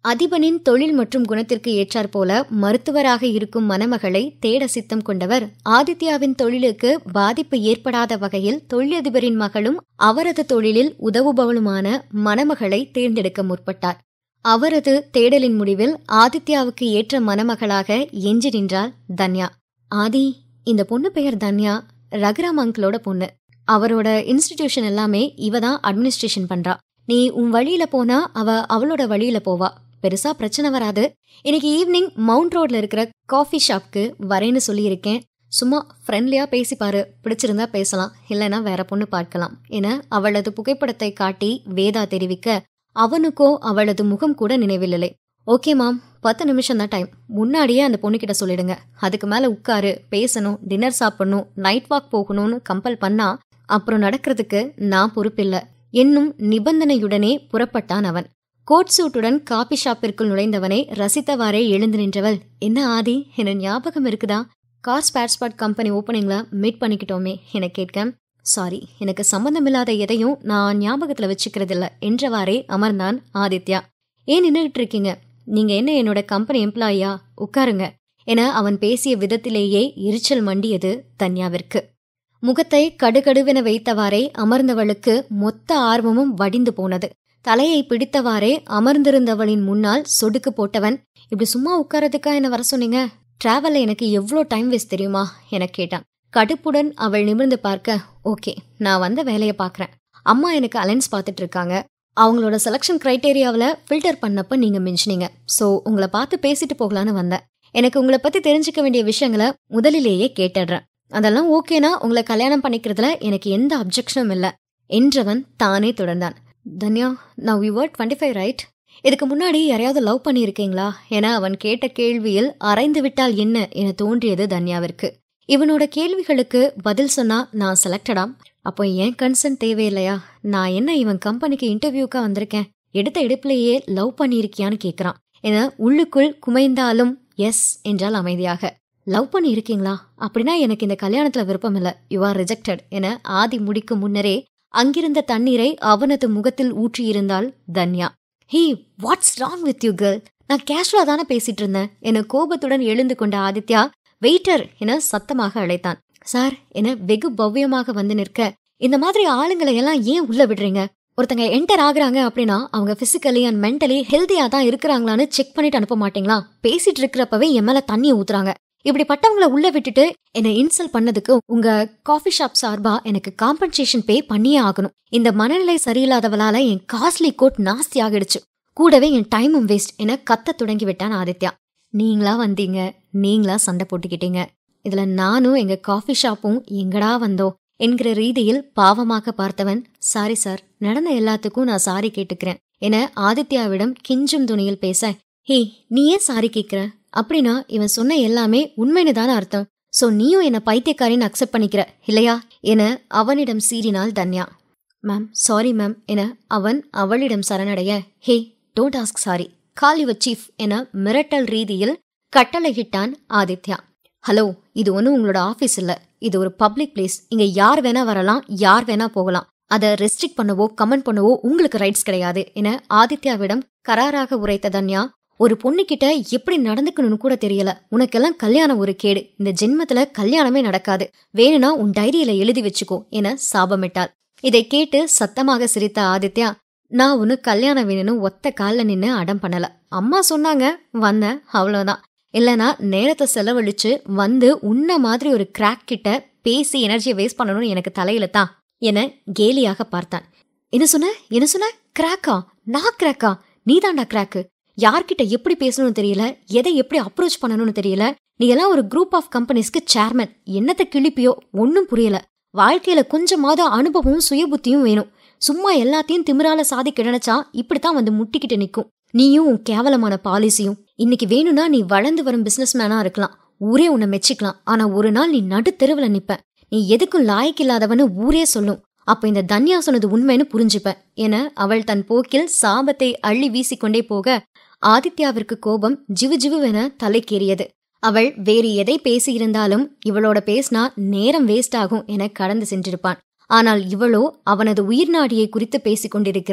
அதிபனின் தொழில் மற்றும் குணத்திற்கு ஏற்றாற்போல மருத்துவராக இருக்கும் மணமகளை தேட சித்தம் கொண்டவர் ஆதித்யாவின் தொழிலுக்கு பாதிப்பு ஏற்படாத வகையில் தொழிலதிபரின் மகளும் அவரது தொழிலில் உதவுபவளுமான மணமகளை தேர்ந்தெடுக்க முற்பட்டார் அவரது தேடலின் முடிவில் ஆதித்யாவுக்கு ஏற்ற மணமகளாக எஞ்சி நின்றாள் தன்யா ஆதி இந்த பொண்ணு பெயர் தன்யா ரகுராம் அங்கிளோட பொண்ணு அவரோட இன்ஸ்டிடியூஷன் எல்லாமே இவ தான் அட்மினிஸ்ட்ரேஷன் பண்றா நீ உன் வழியில போனா அவ அவளோட வழியில போவா பெருசா பிரச்சனை வராது இன்னைக்கு ஈவினிங் மவுண்ட் ரோட்ல இருக்கிற காஃபி ஷாப்க்கு வரேன்னு சொல்லியிருக்கேன் சும்மா ஃப்ரெண்ட்லியா பேசிப்பாரு பிடிச்சிருந்தா பேசலாம் இல்லைன்னா வேற பொண்ணு பார்க்கலாம் என அவளது புகைப்படத்தை காட்டி வேதா தெரிவிக்க அவனுக்கோ அவளது முகம் கூட நினைவில்லை ஓகே மாம் பத்து நிமிஷம் தான் டைம் முன்னாடியே அந்த பொண்ணுகிட்ட சொல்லிடுங்க அதுக்கு மேல உட்காரு பேசணும் டின்னர் சாப்பிடணும் நைட் வாக் போகணும்னு கம்பல் பண்ணா அப்புறம் நடக்கிறதுக்கு நான் பொறுப்பில்லை என்னும் நிபந்தனையுடனே புறப்பட்டான் அவன் கோட் சூட்டுடன் காபி ஷாப்பிற்குள் நுழைந்தவனை ரசித்தவாறே எழுந்து நின்றவள் என்ன ஆதி என ஞாபகம் இருக்குதா கார் ஸ்பேர் ஸ்பாட் கம்பெனி ஓப்பனிங்ல மீட் பண்ணிக்கிட்டோமே என கேட்க சாரி எனக்கு சம்பந்தமில்லாத எதையும் நான் ஞாபகத்துல வச்சுக்கிறதில்ல என்றவாறே அமர்ந்தான் ஆதித்யா ஏன் நின்றுகிட்டு இருக்கீங்க நீங்க என்ன என்னோட கம்பெனி எம்ப்ளாயியா உட்காருங்க என அவன் பேசிய விதத்திலேயே எரிச்சல் மண்டியது தன்யாவிற்கு முகத்தை கடுகடுவென வைத்தவாறே அமர்ந்தவளுக்கு மொத்த ஆர்வமும் வடிந்து போனது தலையை பிடித்தவாறே அமர்ந்திருந்தவளின் முன்னால் சொடுக்கு போட்டவன் இப்படி சும்மா உட்காரதுக்கா என்ன வர சொன்னீங்க டிராவல்ல எனக்கு எவ்வளோ டைம் வேஸ்ட் தெரியுமா என கேட்டான் கடுப்புடன் அவள் நிமிர்ந்து பார்க்க ஓகே நான் வந்த வேலையை பார்க்கறேன் அம்மா எனக்கு அலைன்ஸ் பார்த்துட்டு இருக்காங்க அவங்களோட செலெக்ஷன் கிரைட்டேரியாவில் ஃபில்டர் பண்ணப்ப நீங்க மிஞ்சினீங்க ஸோ உங்களை பார்த்து பேசிட்டு போகலான்னு வந்தேன் எனக்கு உங்களை பத்தி தெரிஞ்சுக்க வேண்டிய விஷயங்களை முதலிலேயே கேட்டுடுறேன் அதெல்லாம் ஓகேனா உங்களை கல்யாணம் பண்ணிக்கிறதுல எனக்கு எந்த அப்ஜெக்ஷனும் இல்லை என்றவன் தானே தொடர்ந்தான் தன்யா நான் we were twenty five right இதுக்கு முன்னாடி யாரையாவது லவ் பண்ணியிருக்கீங்களா என அவன் கேட்ட கேள்வியில் அரைந்து விட்டால் என்ன என தோன்றியது தன்யாவிற்கு இவனோட கேள்விகளுக்கு பதில் சொன்னா நான் செலக்டடாம் அப்போ ஏன் கன்சர்ன் தேவையில்லையா நான் என்ன இவன் கம்பெனிக்கு இன்டர்வியூக்கா வந்திருக்கேன் எடுத்த எடுப்பிலேயே லவ் பண்ணியிருக்கியான்னு கேட்குறான் என உள்ளுக்குள் குமைந்தாலும் எஸ் என்றால் அமைதியாக லவ் பண்ணி இருக்கீங்களா அப்படின்னா எனக்கு இந்த கல்யாணத்துல விருப்பம் இல்ல யூ ஆர் ரிஜெக்டட் என ஆதி முடிக்கும் முன்னரே அங்கிருந்த தண்ணீரை அவனது முகத்தில் ஊற்றியிருந்தாள் Dhanya hey what's wrong with you girl நான் கேஷுவலா தானே பேசிட்டு இருந்தேன் என கோபத்துடன் எழுந்து கொண்ட ஆதித்யா வெயிட்டர் என சத்தமாக அழைத்தான் சார் என வெகு பவ்யமாக வந்து நிற்க இந்த மாதிரி ஆளுங்களை எல்லாம் ஏன் உள்ள விடுறீங்க ஒருத்தங்க என்டர் ஆகுறாங்க அப்படின்னா அவங்க பிசிக்கலி அண்ட் மென்டலி ஹெல்த்தியா தான் இருக்கிறாங்களான்னு செக் பண்ணிட்டு அனுப்ப மாட்டீங்களா பேசிட்டு இருக்கிறப்பவே என் மேல தண்ணியை ஊத்துறாங்க இப்படிப்பட்டவங்கள உள்ள விட்டுட்டு என்னை இன்சல்ட் பண்ணதுக்கு உங்க காஃபி ஷாப் சார்பா எனக்கு காம்பன்சேஷன் பே பண்ணியே ஆகணும் இந்த மனநிலை சரியில்லாதவளால என் காஸ்ட்லி கோட் நாஸ்தி ஆகிடுச்சு கூடவே என் டைமும் வேஸ்ட் என கத்த தொடங்கி விட்டான் ஆதித்யா நீங்களா வந்தீங்க நீங்களா சண்டை போட்டுக்கிட்டீங்க இதுல நானும் எங்க காஃபி ஷாப்பும் எங்கடா வந்தோம் என்கிற ரீதியில் பாவமாக பார்த்தவன் சாரி சார் நடந்த எல்லாத்துக்கும் நான் சாரி கேட்டுக்கிறேன் என ஆதித்யாவிடம் கிஞ்சும் துணியில் பேச ஹே நீ ஏன் சாரி கேட்கிற அப்படின்னா இவன் சொன்ன எல்லாமே உண்மைன்னு தானே அர்த்தம் சோ நீயும் என்ன பைத்தியக்காரின்னு அக்செப்ட் பண்ணிக்கிற இல்லையா என அவனிடம் சீறினாள் தன்யா மேம் சாரி மேம் என அவன் அவளிடம் சரணடைய hey don't ask sorry call your chief என மிரட்டல் ரீதியில் கட்டளையிட்டான் ஆதித்யா ஹலோ இது ஒன்றும் உங்களோட ஆஃபீஸ் இல்ல இது ஒரு பப்ளிக் பிளேஸ் இங்க யார் வேணா வரலாம் யார் வேணா போகலாம் அதை ரெஸ்ட்ரிக்ட் பண்ணவோ கமெண்ட் பண்ணவோ உங்களுக்கு ரைட்ஸ் கிடையாது என ஆதித்யாவிடம் கராராக உரைத்த தன்யா ஒரு பொண்ணுகிட்ட எப்படி நடந்துக்கணும்னு கூட தெரியல உனக்கெல்லாம் கல்யாணம் ஒரு கேடு இந்த ஜென்மத்துல கல்யாணமே நடக்காது வேணும்னா உன் டைரியில எழுதி வச்சுக்கோ என சாபமிட்டாள் இதை கேட்டு சத்தமாக சிரித்த ஆதித்யா நான் ஒன்னு கல்யாணம் வேணும்னு ஒத்த காலில் நின்னு அடம் பண்ணல அம்மா சொன்னாங்க வந்தேன் அவ்வளவுதான் இல்லனா நேரத்தை செலவழிச்சு வந்து உன்ன மாதிரி ஒரு கிராக் கிட்ட பேசி எனர்ஜியை வேஸ்ட் பண்ணணும்னு எனக்கு தலையில தான் என கேலியாக பார்த்தான் என்ன சொன்ன என்ன சொன்ன கிராக்கா நான் கிராக்கா நீதாண்டா கிராக்கு யார்கிட்ட எப்படி பேசணும்னு தெரியல எதை எப்படி அப்ரோச் பண்ணணும்னு தெரியல நீ எல்லாம் ஒரு குரூப் ஆஃப் கம்பெனிஸ்க்கு சேர்மன் என்னத்தை கிழிப்பியோ ஒன்னும் புரியல வாழ்க்கையில கொஞ்சமாவது அனுபவமும் சுயபுத்தியும் வேணும் சும்மா எல்லாத்தையும் திமிரால சாதிக்க நினைச்சா இப்படித்தான் வந்து முட்டிக்கிட்டு நிக்கும் நீயும் உன் கேவலமான பாலிசியும் இன்னைக்கு வேணும்னா நீ வளர்ந்து வரும் பிசினஸ் மேனா இருக்கலாம் ஊரே உன்னை மெச்சிக்கலாம் ஆனா ஒரு நாள் நீ நடுத்தெருவுல நிப்ப நீ எதுக்கும் லாய்க்கில்லாதவன்னு ஊரே சொல்லும் அப்ப இந்த தன்யா சொன்னது உண்மைன்னு புரிஞ்சுப்ப என அவள் தன் போக்கில் சாபத்தை அள்ளி வீசிக்கொண்டே போக ஆதித்யாவிற்கு கோபம் ஜிவு ஜிவுவென தலைக்கேறியது அவள் வேறு எதை பேசியிருந்தாலும் இவளோட பேசினா நேரம் வேஸ்ட் ஆகும் என கடந்து சென்றிருப்பான் ஆனால் இவளோ அவனது உயிர் நாடியை குறித்து பேசிக் கொண்டிருக்கிறாள்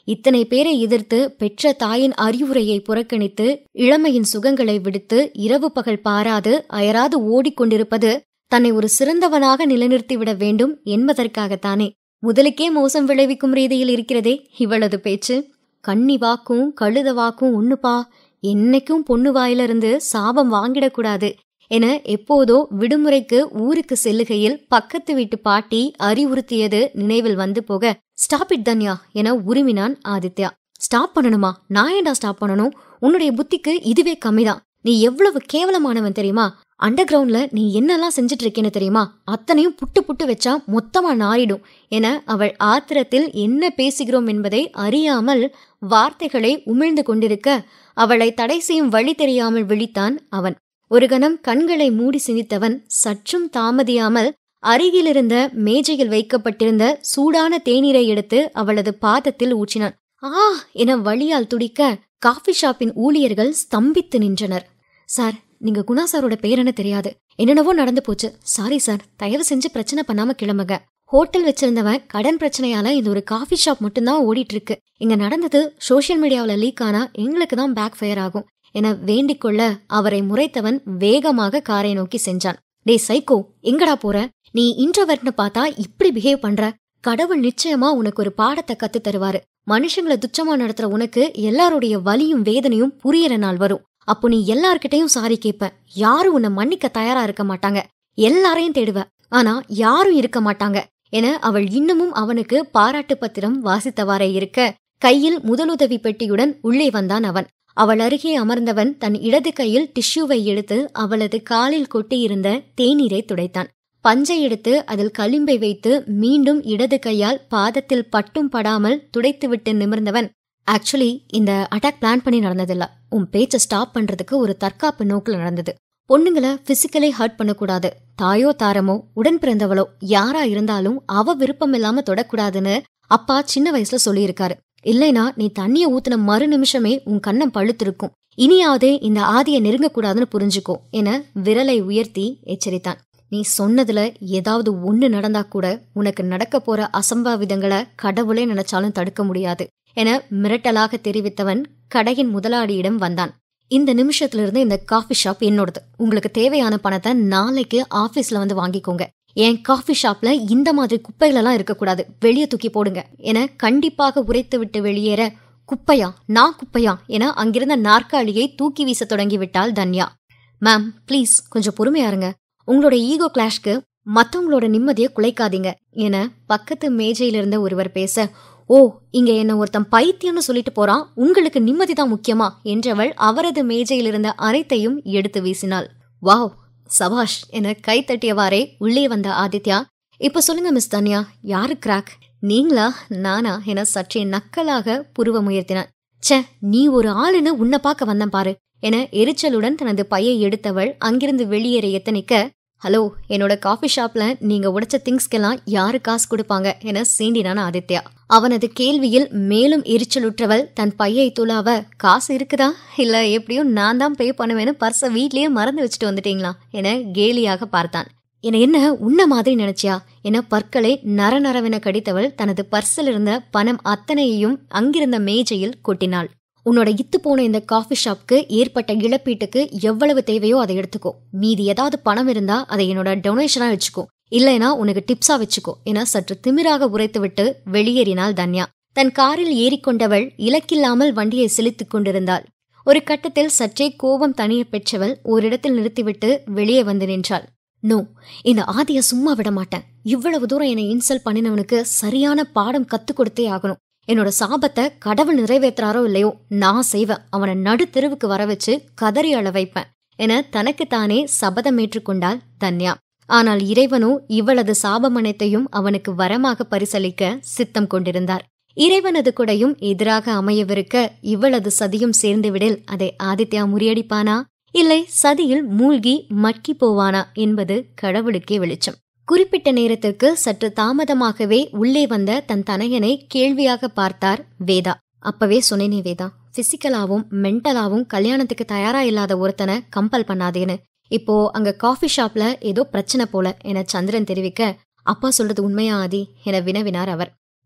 இத்தனை பேரை எதிர்த்து பெற்ற தாயின் அறிவுரையை புறக்கணித்து இளமையின் சுகங்களை விடுத்து இரவு பகல் பாராது அயராது ஓடிக்கொண்டிருப்பது தன்னை ஒரு சிறந்தவனாக நிலைநிறுத்திவிட வேண்டும் என்பதற்காகத்தானே முதலுக்கே மோசம் விளைவிக்கும் ரீதியில் இருக்கிறதே இவளது பேச்சு கண்ணி வாக்கும் கழுத வாக்கும் ஒண்ணுப்பா என்னைக்கும் பொண்ணு வாயிலிருந்து சாபம் வாங்கிடக்கூடாது என எப்போதோ விடுமுறைக்கு ஊருக்கு செல்லுகையில் பக்கத்து வீட்டு பாட்டி அறிவுறுத்தியது நினைவில் வந்து போக ஸ்டாப் இட் தன்யா என உருமினான் ஆதித்யா ஸ்டாப் பண்ணணுமா நான் ஏன்டா ஸ்டாப் பண்ணணும் உன்னுடைய புத்திக்கு இதுவே கம்மிதான் நீ எவ்வளவு கேவலமானவன் தெரியுமா அண்டர் கிரவுண்ட்ல நீ என்னெல்லாம் செஞ்சுட்டு இருக்கேன்னு தெரியுமா அத்தனையும் புட்டு புட்டு வச்சா மொத்தமா நாரிடும் என அவள் ஆத்திரத்தில் என்ன பேசுகிறோம் என்பதை அறியாமல் வார்த்தைகளை உமிழ்ந்து கொண்டிருக்க அவளை தடை செய்யும் வழி தெரியாமல் விழித்தான் அவன் ஒரு கணம் கண்களை மூடி சிந்தித்தவன் சற்றும் தாமதியாமல் அருகிலிருந்த மேஜையில் வைக்கப்பட்டிருந்த சூடான தேநீரை எடுத்து அவளது பாதத்தில் ஊற்றினான் ஆ என வழியால் துடிக்க காஃபி ஷாப்பின் ஊழியர்கள் ஸ்தம்பித்து நின்றனர் சார் நீங்க குணா சாரோட பேர் என்ன தெரியாது என்னென்னவோ நடந்து போச்சு சாரி சார் தயவு செஞ்சு பிரச்சனை பண்ணாம கிளம்புங்க ஹோட்டல் வச்சிருந்தவன் கடன் பிரச்சனையால இது ஒரு காஃபி ஷாப் மட்டும்தான் ஓடிட்டு இருக்கு இங்க நடந்தது சோஷியல் மீடியாவில லீக் ஆனா எங்களுக்கு தான் பேக் ஃபயர் ஆகும் என வேண்டிக் கொள்ள அவரை முறைத்தவன் வேகமாக காரை நோக்கி சென்றான் டே சைக்கோ எங்கடா போற நீ இன்ட்ரோவர்ட்னு பார்த்தா இப்படி பிஹேவ் பண்ற கடவுள் நிச்சயமா உனக்கு ஒரு பாடத்தை கத்து தருவாரு மனுஷங்களை துச்சமா நடத்துற உனக்கு எல்லாருடைய வலியும் வேதனையும் புரியற நாள் வரும் அப்போ நீ எல்லார்கிட்டயும் சாரி கேட்ப யாரும் உன்னை மன்னிக்க தயாரா இருக்க மாட்டாங்க எல்லாரையும் தேடுவ ஆனா யாரும் இருக்க மாட்டாங்க என அவள் இன்னமும் அவனுக்கு பாராட்டு பத்திரம் வாசித்தவாறே இருக்க கையில் முதலுதவி பெட்டியுடன் உள்ளே வந்தான் அவன் அவள் அருகே அமர்ந்தவன் தன் இடது கையில் டிஷ்யூவை எடுத்து அவளது காலில் கொட்டியிருந்த தேநீரை துடைத்தான் பஞ்சை எடுத்து அதில் களிம்பை வைத்து மீண்டும் இடது கையால் பாதத்தில் பட்டும் படாமல் துடைத்துவிட்டு நிமிர்ந்தவன் ஆக்சுவலி இந்த அட்டாக் பிளான் பண்ணி நடந்ததில்ல உன் பேச்சை ஸ்டாப் பண்றதுக்கு ஒரு தற்காப்பு நோக்கில் நடந்தது பொண்ணுங்களை பிசிக்கலி ஹர்ட் பண்ணக்கூடாது தாயோ தாரமோ உடன் பிறந்தவளோ யாரா இருந்தாலும் அவ விருப்பம் இல்லாம தொடக்கூடாதுன்னு அப்பா சின்ன வயசுல சொல்லியிருக்காரு இல்லைனா நீ தண்ணிய ஊத்துன மறு நிமிஷமே உன் கண்ணம் பழுத்திருக்கும் இனியாவது இந்த ஆதிய நெருங்கக்கூடாதுன்னு புரிஞ்சுக்கோ என விரலை உயர்த்தி எச்சரித்தான் நீ சொன்னதுல ஏதாவது ஒண்ணு நடந்தா கூட உனக்கு நடக்க போற அசம்பாவிதங்களை கடவுளே நினைச்சாலும் தடுக்க முடியாது என மிரட்டலாக தெரிவித்தவன் கடையின் முதலாளியிடம் வந்தான் இந்த நிமிஷத்துல இருந்து இந்த காஃபி ஷாப் என்னோடது உங்களுக்கு தேவையான பணத்தை நாளைக்கு ஆபீஸ்ல வந்து வாங்கிக்கோங்க என் காஃபி ஷாப்ல இந்த மாதிரி குப்பைகளெல்லாம் இருக்கக்கூடாது வெளியே தூக்கி போடுங்க என கண்டிப்பாக உரைத்து விட்டு வெளியேற குப்பையா நான் குப்பையா என அங்கிருந்த நாற்காலியை தூக்கி வீச தொடங்கி விட்டாள் தன்யா மேம் ப்ளீஸ் கொஞ்சம் பொறுமையா இருங்க உங்களோட ஈகோ கிளாஷ்க்கு மத்தவங்களோட நிம்மதியை குலைக்காதீங்க என பக்கத்து மேஜையில இருந்த ஒருவர் பேச ஓ இங்க என்ன ஒருத்தன் பைத்தியம்னு சொல்லிட்டு போறான் உங்களுக்கு நிம்மதி தான் முக்கியமா என்றவள் அவரது மேஜையில் இருந்த அனைத்தையும் எடுத்து வீசினாள் வாவ் சபாஷ் என கை தட்டியவாறே உள்ளே வந்த ஆதித்யா இப்ப சொல்லுங்க மிஸ் தன்யா யாரு கிராக் நீங்களா நானா என சற்றே நக்கலாக புருவ முயர்த்தினான் ச்சே நீ ஒரு ஆளுன்னு உன்னை பார்க்க வந்தேன் பாரு என எரிச்சலுடன் தனது பையை எடுத்தவள் அங்கிருந்து வெளியேற எத்தனிக்க ஹலோ என்னோட காஃபி ஷாப்ல நீங்க உடைச்ச திங்ஸ்க்கெல்லாம் யாரு காசு கொடுப்பாங்க என சீண்டினான் ஆதித்யா அவனது கேள்வியில் மேலும் எரிச்சலுற்றவள் தன் பையை துளாவ காசு இருக்குதா இல்ல எப்படியும் நான் தான் பே பண்ணுவேன்னு பர்ஸ வீட்லயே மறந்து வச்சுட்டு வந்துட்டீங்களா என கேலியாக பார்த்தான் என என்ன உன்ன மாதிரி நினைச்சியா என பற்களை நரநரவென கடித்தவள் தனது பர்ஸில் இருந்த பணம் அத்தனையையும் அங்கிருந்த மேஜையில் கொட்டினாள் உன்னோட இத்து போன இந்த காஃபி ஷாப்க்கு ஏற்பட்ட இழப்பீட்டுக்கு எவ்வளவு தேவையோ அதை எடுத்துக்கோ மீதி ஏதாவது பணம் இருந்தா அதை என்னோட டொனேஷனா வச்சுக்கோ இல்லைனா உனக்கு டிப்ஸா வச்சுக்கோ என சற்று திமிராக உரைத்துவிட்டு வெளியேறினாள் தன்யா தன் காரில் ஏறிக்கொண்டவள் இலக்கில்லாமல் வண்டியை செலுத்திக் கொண்டிருந்தாள் ஒரு கட்டத்தில் சற்றே கோபம் தனிய பெற்றவள் ஓரிடத்தில் நிறுத்திவிட்டு வெளியே வந்து நின்றாள் நோ இந்த ஆதிய சும்மா விட மாட்டேன் இவ்வளவு தூரம் என்னை இன்சல்ட் பண்ணினவனுக்கு சரியான பாடம் கத்துக் கொடுத்தே ஆகணும் என்னோட சாபத்தை கடவுள் நிறைவேற்றுறாரோ இல்லையோ நான் செய்வேன் அவனை நடு தெருவுக்கு வர வச்சு கதறி அழ வைப்பேன் என தனக்குத்தானே சபதம் ஏற்றுக்கொண்டாள் தன்யா ஆனால் இறைவனோ இவளது சாபம் அனைத்தையும் அவனுக்கு வரமாக பரிசளிக்க சித்தம் கொண்டிருந்தார் இறைவனது கொடையும் எதிராக அமையவிருக்க இவளது சதியும் சேர்ந்துவிடில் அதை ஆதித்யா முறியடிப்பானா இல்லை சதியில் மூழ்கி மட்கி போவானா என்பது கடவுளுக்கே வெளிச்சம் குறிப்பிட்ட நேரத்திற்கு சற்று தாமதமாகவே உள்ளே வந்த தன் தனையனை கேள்வியாக பார்த்தார் வேதா அப்பவே சொன்னேனே வேதா பிசிக்கலாவும் மென்டலாவும் கல்யாணத்துக்கு தயாரா இல்லாத ஒருத்தனை கம்பல் பண்ணாதேன்னு இப்போ அங்க காஃபி ஷாப்ல ஏதோ பிரச்சனை போல என சந்திரன் தெரிவிக்க அப்பா சொல்றது உண்மையா ஆதி என வினவினார் அவர்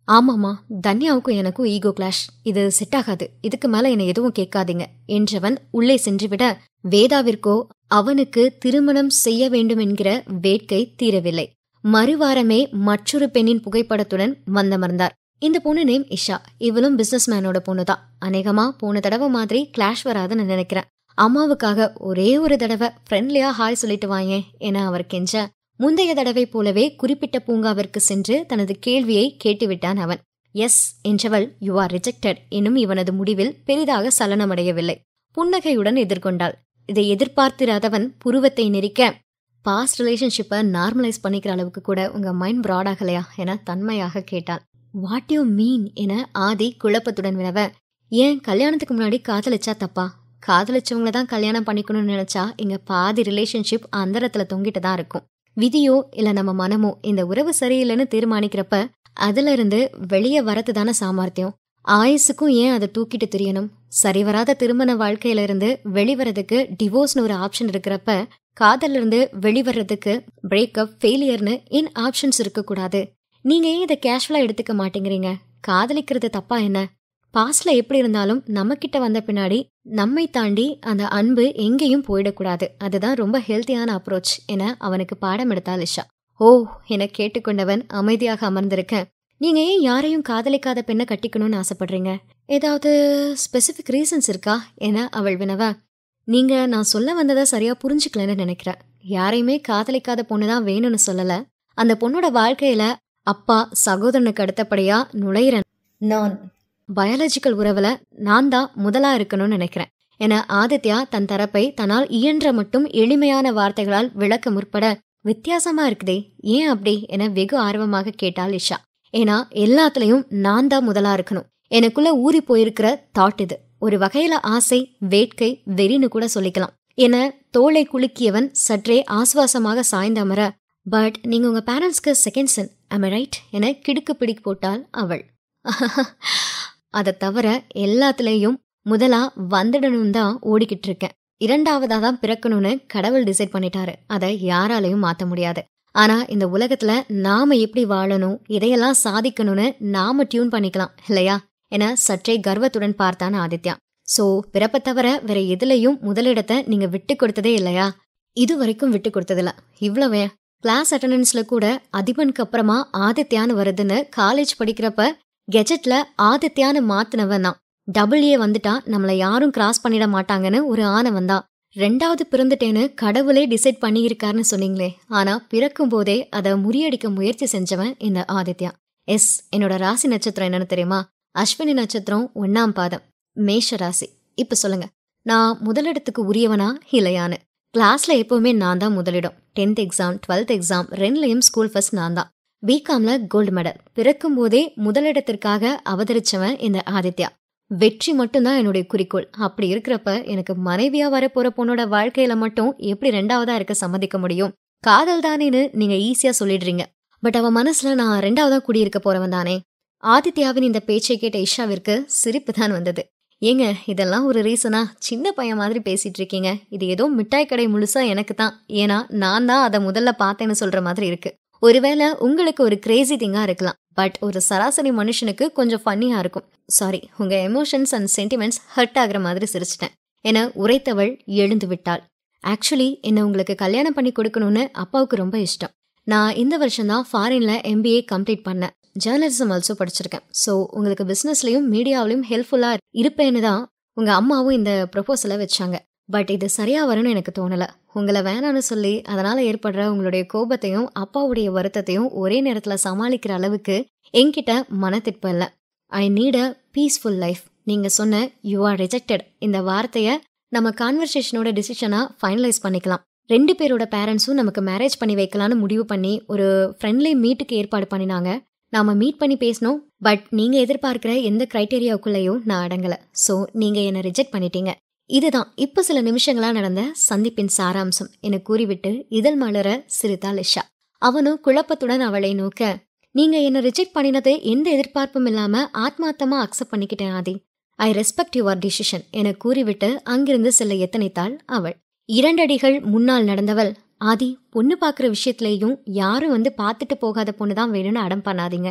ஆமாமா தன்யாவுக்கும் எனக்கும் ஈகோ கிளாஷ் இது செட் ஆகாது இதுக்கு மேல என்னை எதுவும் கேட்காதீங்க என்றவன் உள்ளே சென்றுவிட வேதாவிற்கோ அவனுக்கு திருமணம் செய்ய வேண்டும் என்கிற வேட்கை தீரவில்லை மறுவாரமே மற்றொரு பெண்ணின் புகைப்படத்துடன் வந்தமர்ந்தார் இந்த பொண்ணு நேம் இஷா இவளும் பிசினஸ் மேனோட பொண்ணு தான் அநேகமா போன தடவை மாதிரி கிளாஷ் வராதுன்னு நினைக்கிறேன் அம்மாவுக்காக ஒரே ஒரு தடவை ஃப்ரெண்ட்லியா ஹாய் சொல்லிட்டு வாங்க என அவர் கெஞ்ச முந்தைய தடவை போலவே குறிப்பிட்ட பூங்காவிற்கு சென்று தனது கேள்வியை கேட்டுவிட்டான் அவன் எஸ் என்றவள் யூ ஆர் ரிஜெக்டட் எனும் இவனது முடிவில் பெரிதாக சலனமடையவில்லை புன்னகையுடன் எதிர்கொண்டாள் இதை எதிர்பார்த்திராதவன் புருவத்தை நெரிக்க பாஸ்ட் ரிலேஷன்ஷிப்பை நார்மலைஸ் பண்ணிக்கிற அளவுக்கு கூட உங்க மைண்ட் ப்ராட் ஆகலையா என தன்மையாக கேட்டான் வாட் யூ மீன் என ஆதி குழப்பத்துடன் வினவ ஏன் கல்யாணத்துக்கு முன்னாடி காதலிச்சா தப்பா காதலிச்சவங்கள தான் கல்யாணம் பண்ணிக்கணும்னு நினைச்சா இங்க பாதி ரிலேஷன்ஷிப் அந்தரத்துல தொங்கிட்டு தான் இருக்கும் விதியோ இல்ல நம்ம மனமோ இந்த உறவு சரியில்லைன்னு தீர்மானிக்கிறப்ப அதுல இருந்து வெளியே வரது தானே சாமர்த்தியம் ஆயுசுக்கும் ஏன் அதை தூக்கிட்டு தெரியணும் சரிவராத திருமண வாழ்க்கையில இருந்து வெளிவரதுக்கு டிவோர்ஸ்னு ஒரு ஆப்ஷன் இருக்கிறப்ப காதல்ல இருந்து வெளிவரதுக்கு பிரேக்கப் ஃபெயிலியர்னு இன் ஆப்ஷன்ஸ் இருக்கக்கூடாது நீங்க ஏன் இதை கேஷுவலா எடுத்துக்க மாட்டேங்கிறீங்க காதலிக்கிறது தப்பா என்ன பாஸ்ட்ல எப்படி இருந்தாலும் நம்ம கிட்ட வந்த பின்னாடி நம்மை தாண்டி அந்த அன்பு எங்கேயும் போயிடக்கூடாது அதுதான் ரொம்ப ஹெல்த்தியான அப்ரோச் என அவனுக்கு பாடம் எடுத்தாள் இஷா ஓ என கேட்டுக்கொண்டவன் அமைதியாக அமர்ந்திருக்க நீங்க ஏன் யாரையும் காதலிக்காத பெண்ணை கட்டிக்கணும்னு ஆசைப்படுறீங்க ஏதாவது ஸ்பெசிபிக் ரீசன்ஸ் இருக்கா என அவள் வினவ நீங்க நான் சொல்ல வந்ததை சரியா புரிஞ்சுக்கலன்னு நினைக்கிறேன் யாரையுமே காதலிக்காத பொண்ணு தான் வேணும்னு சொல்லல அந்த பொண்ணோட வாழ்க்கையில அப்பா சகோதரனுக்கு அடுத்தபடியா நுழையிற நான் பயாலஜிக்கல் உறவுல நான் தான் முதலா இருக்கணும்னு நினைக்கிறேன் என ஆதித்யா தன் தரப்பை தன்னால் இயன்ற மட்டும் எளிமையான வார்த்தைகளால் விளக்க முற்பட வித்தியாசமா இருக்குதே ஏன் அப்படி என வெகு ஆர்வமாக கேட்டாள் இஷா ஏன்னா எல்லாத்துலயும் நான் தான் முதலா இருக்கணும் எனக்குள்ள ஊறி போயிருக்கிற தாட் இது ஒரு வகையில ஆசை வேட்கை வெறின்னு கூட சொல்லிக்கலாம் என தோளை குலுக்கியவன் சற்றே ஆசுவாசமாக சாய்ந்தமர பட் நீங்க உங்க பேரண்ட்ஸ்க்கு second son am I right என கிடுக்கு பிடிக்கு போட்டாள் அவள் அதை தவிர எல்லாத்துலேயும் முதலா வந்துடணும் தான் ஓடிக்கிட்டு இருக்கேன் இரண்டாவதா தான் பிறக்கணும்னு கடவுள் டிசைட் பண்ணிட்டாரு அதை யாராலையும் மாத்த முடியாது ஆனா இந்த உலகத்துல நாம எப்படி வாழணும் இதையெல்லாம் சாதிக்கணும்னு நாம டியூன் பண்ணிக்கலாம் இல்லையா என சற்றே கர்வத்துடன் பார்த்தான் ஆதித்யா சோ பிறப்பை தவிர வேற எதுலயும் முதலிடத்தை நீங்க விட்டு கொடுத்ததே இல்லையா இது வரைக்கும் விட்டு கொடுத்ததில்ல இவ்வளவே கிளாஸ் அட்டண்டன்ஸ்ல கூட அதிபனுக்கு அப்புறமா ஆதித்யான்னு வருதுன்னு காலேஜ் படிக்கிறப்ப கெஜெட்ல ஆதித்யான்னு மாத்தினவன் தான் டபுள் ஏ வந்துட்டா நம்மள யாரும் கிராஸ் பண்ணிட மாட்டாங்கன்னு ஒரு ஆணவன் தான் ரெண்டாவது பிறந்துட்டேன்னு கடவுளே டிசைட் பண்ணியிருக்காருன்னு சொன்னீங்களே ஆனா பிறக்கும் போதே அதை முறியடிக்க முயற்சி செஞ்சவன் இந்த ஆதித்யா எஸ் என்னோட ராசி நட்சத்திரம் என்னன்னு தெரியுமா அஸ்வினி நட்சத்திரம் ஒன்னாம் பாதம் மேஷ ராசி இப்ப சொல்லுங்க நான் முதலிடத்துக்கு உரியவனா இல்லையான்னு கிளாஸ்ல எப்பவுமே நான் தான் முதலிடம் டென்த் எக்ஸாம் டுவெல்த் எக்ஸாம் ரெண்டுலயும் ஸ்கூல் ஃபர்ஸ்ட் நான் தான் பிகாம்ல கோல்டு மெடல் பிறக்கும் போதே முதலிடத்திற்காக அவதரிச்சவன் இந்த ஆதித்யா வெற்றி மட்டும்தான் என்னுடைய குறிக்கோள் அப்படி இருக்கிறப்ப எனக்கு மனைவியா வரப்போற பொண்ணோட வாழ்க்கையில மட்டும் எப்படி ரெண்டாவதா இருக்க சம்மதிக்க முடியும் காதல் தானேன்னு நீங்க ஈஸியா சொல்லிடுறீங்க பட் அவன் மனசுல நான் ரெண்டாவதா குடியிருக்க போறவன் தானே ஆதித்யாவின் இந்த பேச்சை கேட்ட இஷாவிற்கு சிரிப்பு தான் வந்தது ஏங்க இதெல்லாம் ஒரு ரீசனா சின்ன பையன் மாதிரி பேசிட்டு இருக்கீங்க இது ஏதோ மிட்டாய் கடை முழுசா எனக்கு தான் ஏன்னா நான் தான் அதை முதல்ல பார்த்தேன்னு சொல்ற மாதிரி இருக்கு ஒருவேளை உங்களுக்கு ஒரு கிரேசி திங்கா இருக்கலாம் பட் ஒரு சராசரி மனுஷனுக்கு கொஞ்சம் ஃபன்னியா இருக்கும் சாரி உங்க எமோஷன்ஸ் அண்ட் சென்டிமெண்ட்ஸ் ஹர்ட் ஆகுற மாதிரி சிரிச்சிட்டேன் என உரைத்தவள் எழுந்து விட்டாள் ஆக்சுவலி என்ன உங்களுக்கு கல்யாணம் பண்ணி கொடுக்கணும்னு அப்பாவுக்கு ரொம்ப இஷ்டம் நான் இந்த வருஷம் தான் ஃபாரின்ல எம்பிஏ கம்ப்ளீட் பண்ணேன் ஜேர்னலிசம் ஆல்சோ படிச்சிருக்கேன் ஸோ உங்களுக்கு பிஸ்னஸ்லையும் மீடியாவிலையும் ஹெல்ப்ஃபுல்லாக இருப்பேன்னு தான் உங்கள் அம்மாவும் இந்த ப்ரொபோசலை வச்சாங்க பட் இது சரியா வரும்னு எனக்கு தோணலை உங்களை வேணான்னு சொல்லி அதனால் ஏற்படுற உங்களுடைய கோபத்தையும் அப்பாவுடைய வருத்தத்தையும் ஒரே நேரத்தில் சமாளிக்கிற அளவுக்கு என்கிட்ட மனத்திற்ப இல்லை I need a peaceful life நீங்கள் சொன்ன யூ ஆர் ரிஜெக்டட் இந்த வார்த்தையை நம்ம கான்வர்சேஷனோட டிசிஷனாக ஃபைனலைஸ் பண்ணிக்கலாம் ரெண்டு பேரோட பேரண்ட்ஸும் நமக்கு மேரேஜ் பண்ணி வைக்கலான்னு முடிவு பண்ணி ஒரு ஃப்ரெண்ட்லி மீட்டுக்கு ஏற்பாடு பண்ணினாங்க நாம மீட் பண்ணி பேசணும் பட் நீங்க எதிர்பார்க்கிற எந்த கிரைட்டேரியாவுக்குள்ளேயும் நான் அடங்கல ஸோ நீங்க என்னை ரிஜெக்ட் பண்ணிட்டீங்க இதுதான் இப்ப சில நிமிஷங்களா நடந்த சந்திப்பின் சாராம்சம் என கூறிவிட்டு இதழ் மலர சிரித்தாள் இஷா அவனும் குழப்பத்துடன் அவளை நோக்க நீங்க என்ன ரிஜெக்ட் பண்ணினது எந்த எதிர்பார்ப்பும் இல்லாம ஆத்மார்த்தமா அக்செப்ட் பண்ணிக்கிட்டேன் Aadhi I respect your decision என கூறிவிட்டு அங்கிருந்து செல்ல எத்தனைத்தாள் அவள் இரண்டடிகள் முன்னால் நடந்தவள் ஆதி பொண்ணு பார்க்குற விஷயத்துலேயும் யாரும் வந்து பார்த்துட்டு போகாத பொண்ணு தான் வேணும்னு அடம் பண்ணாதீங்க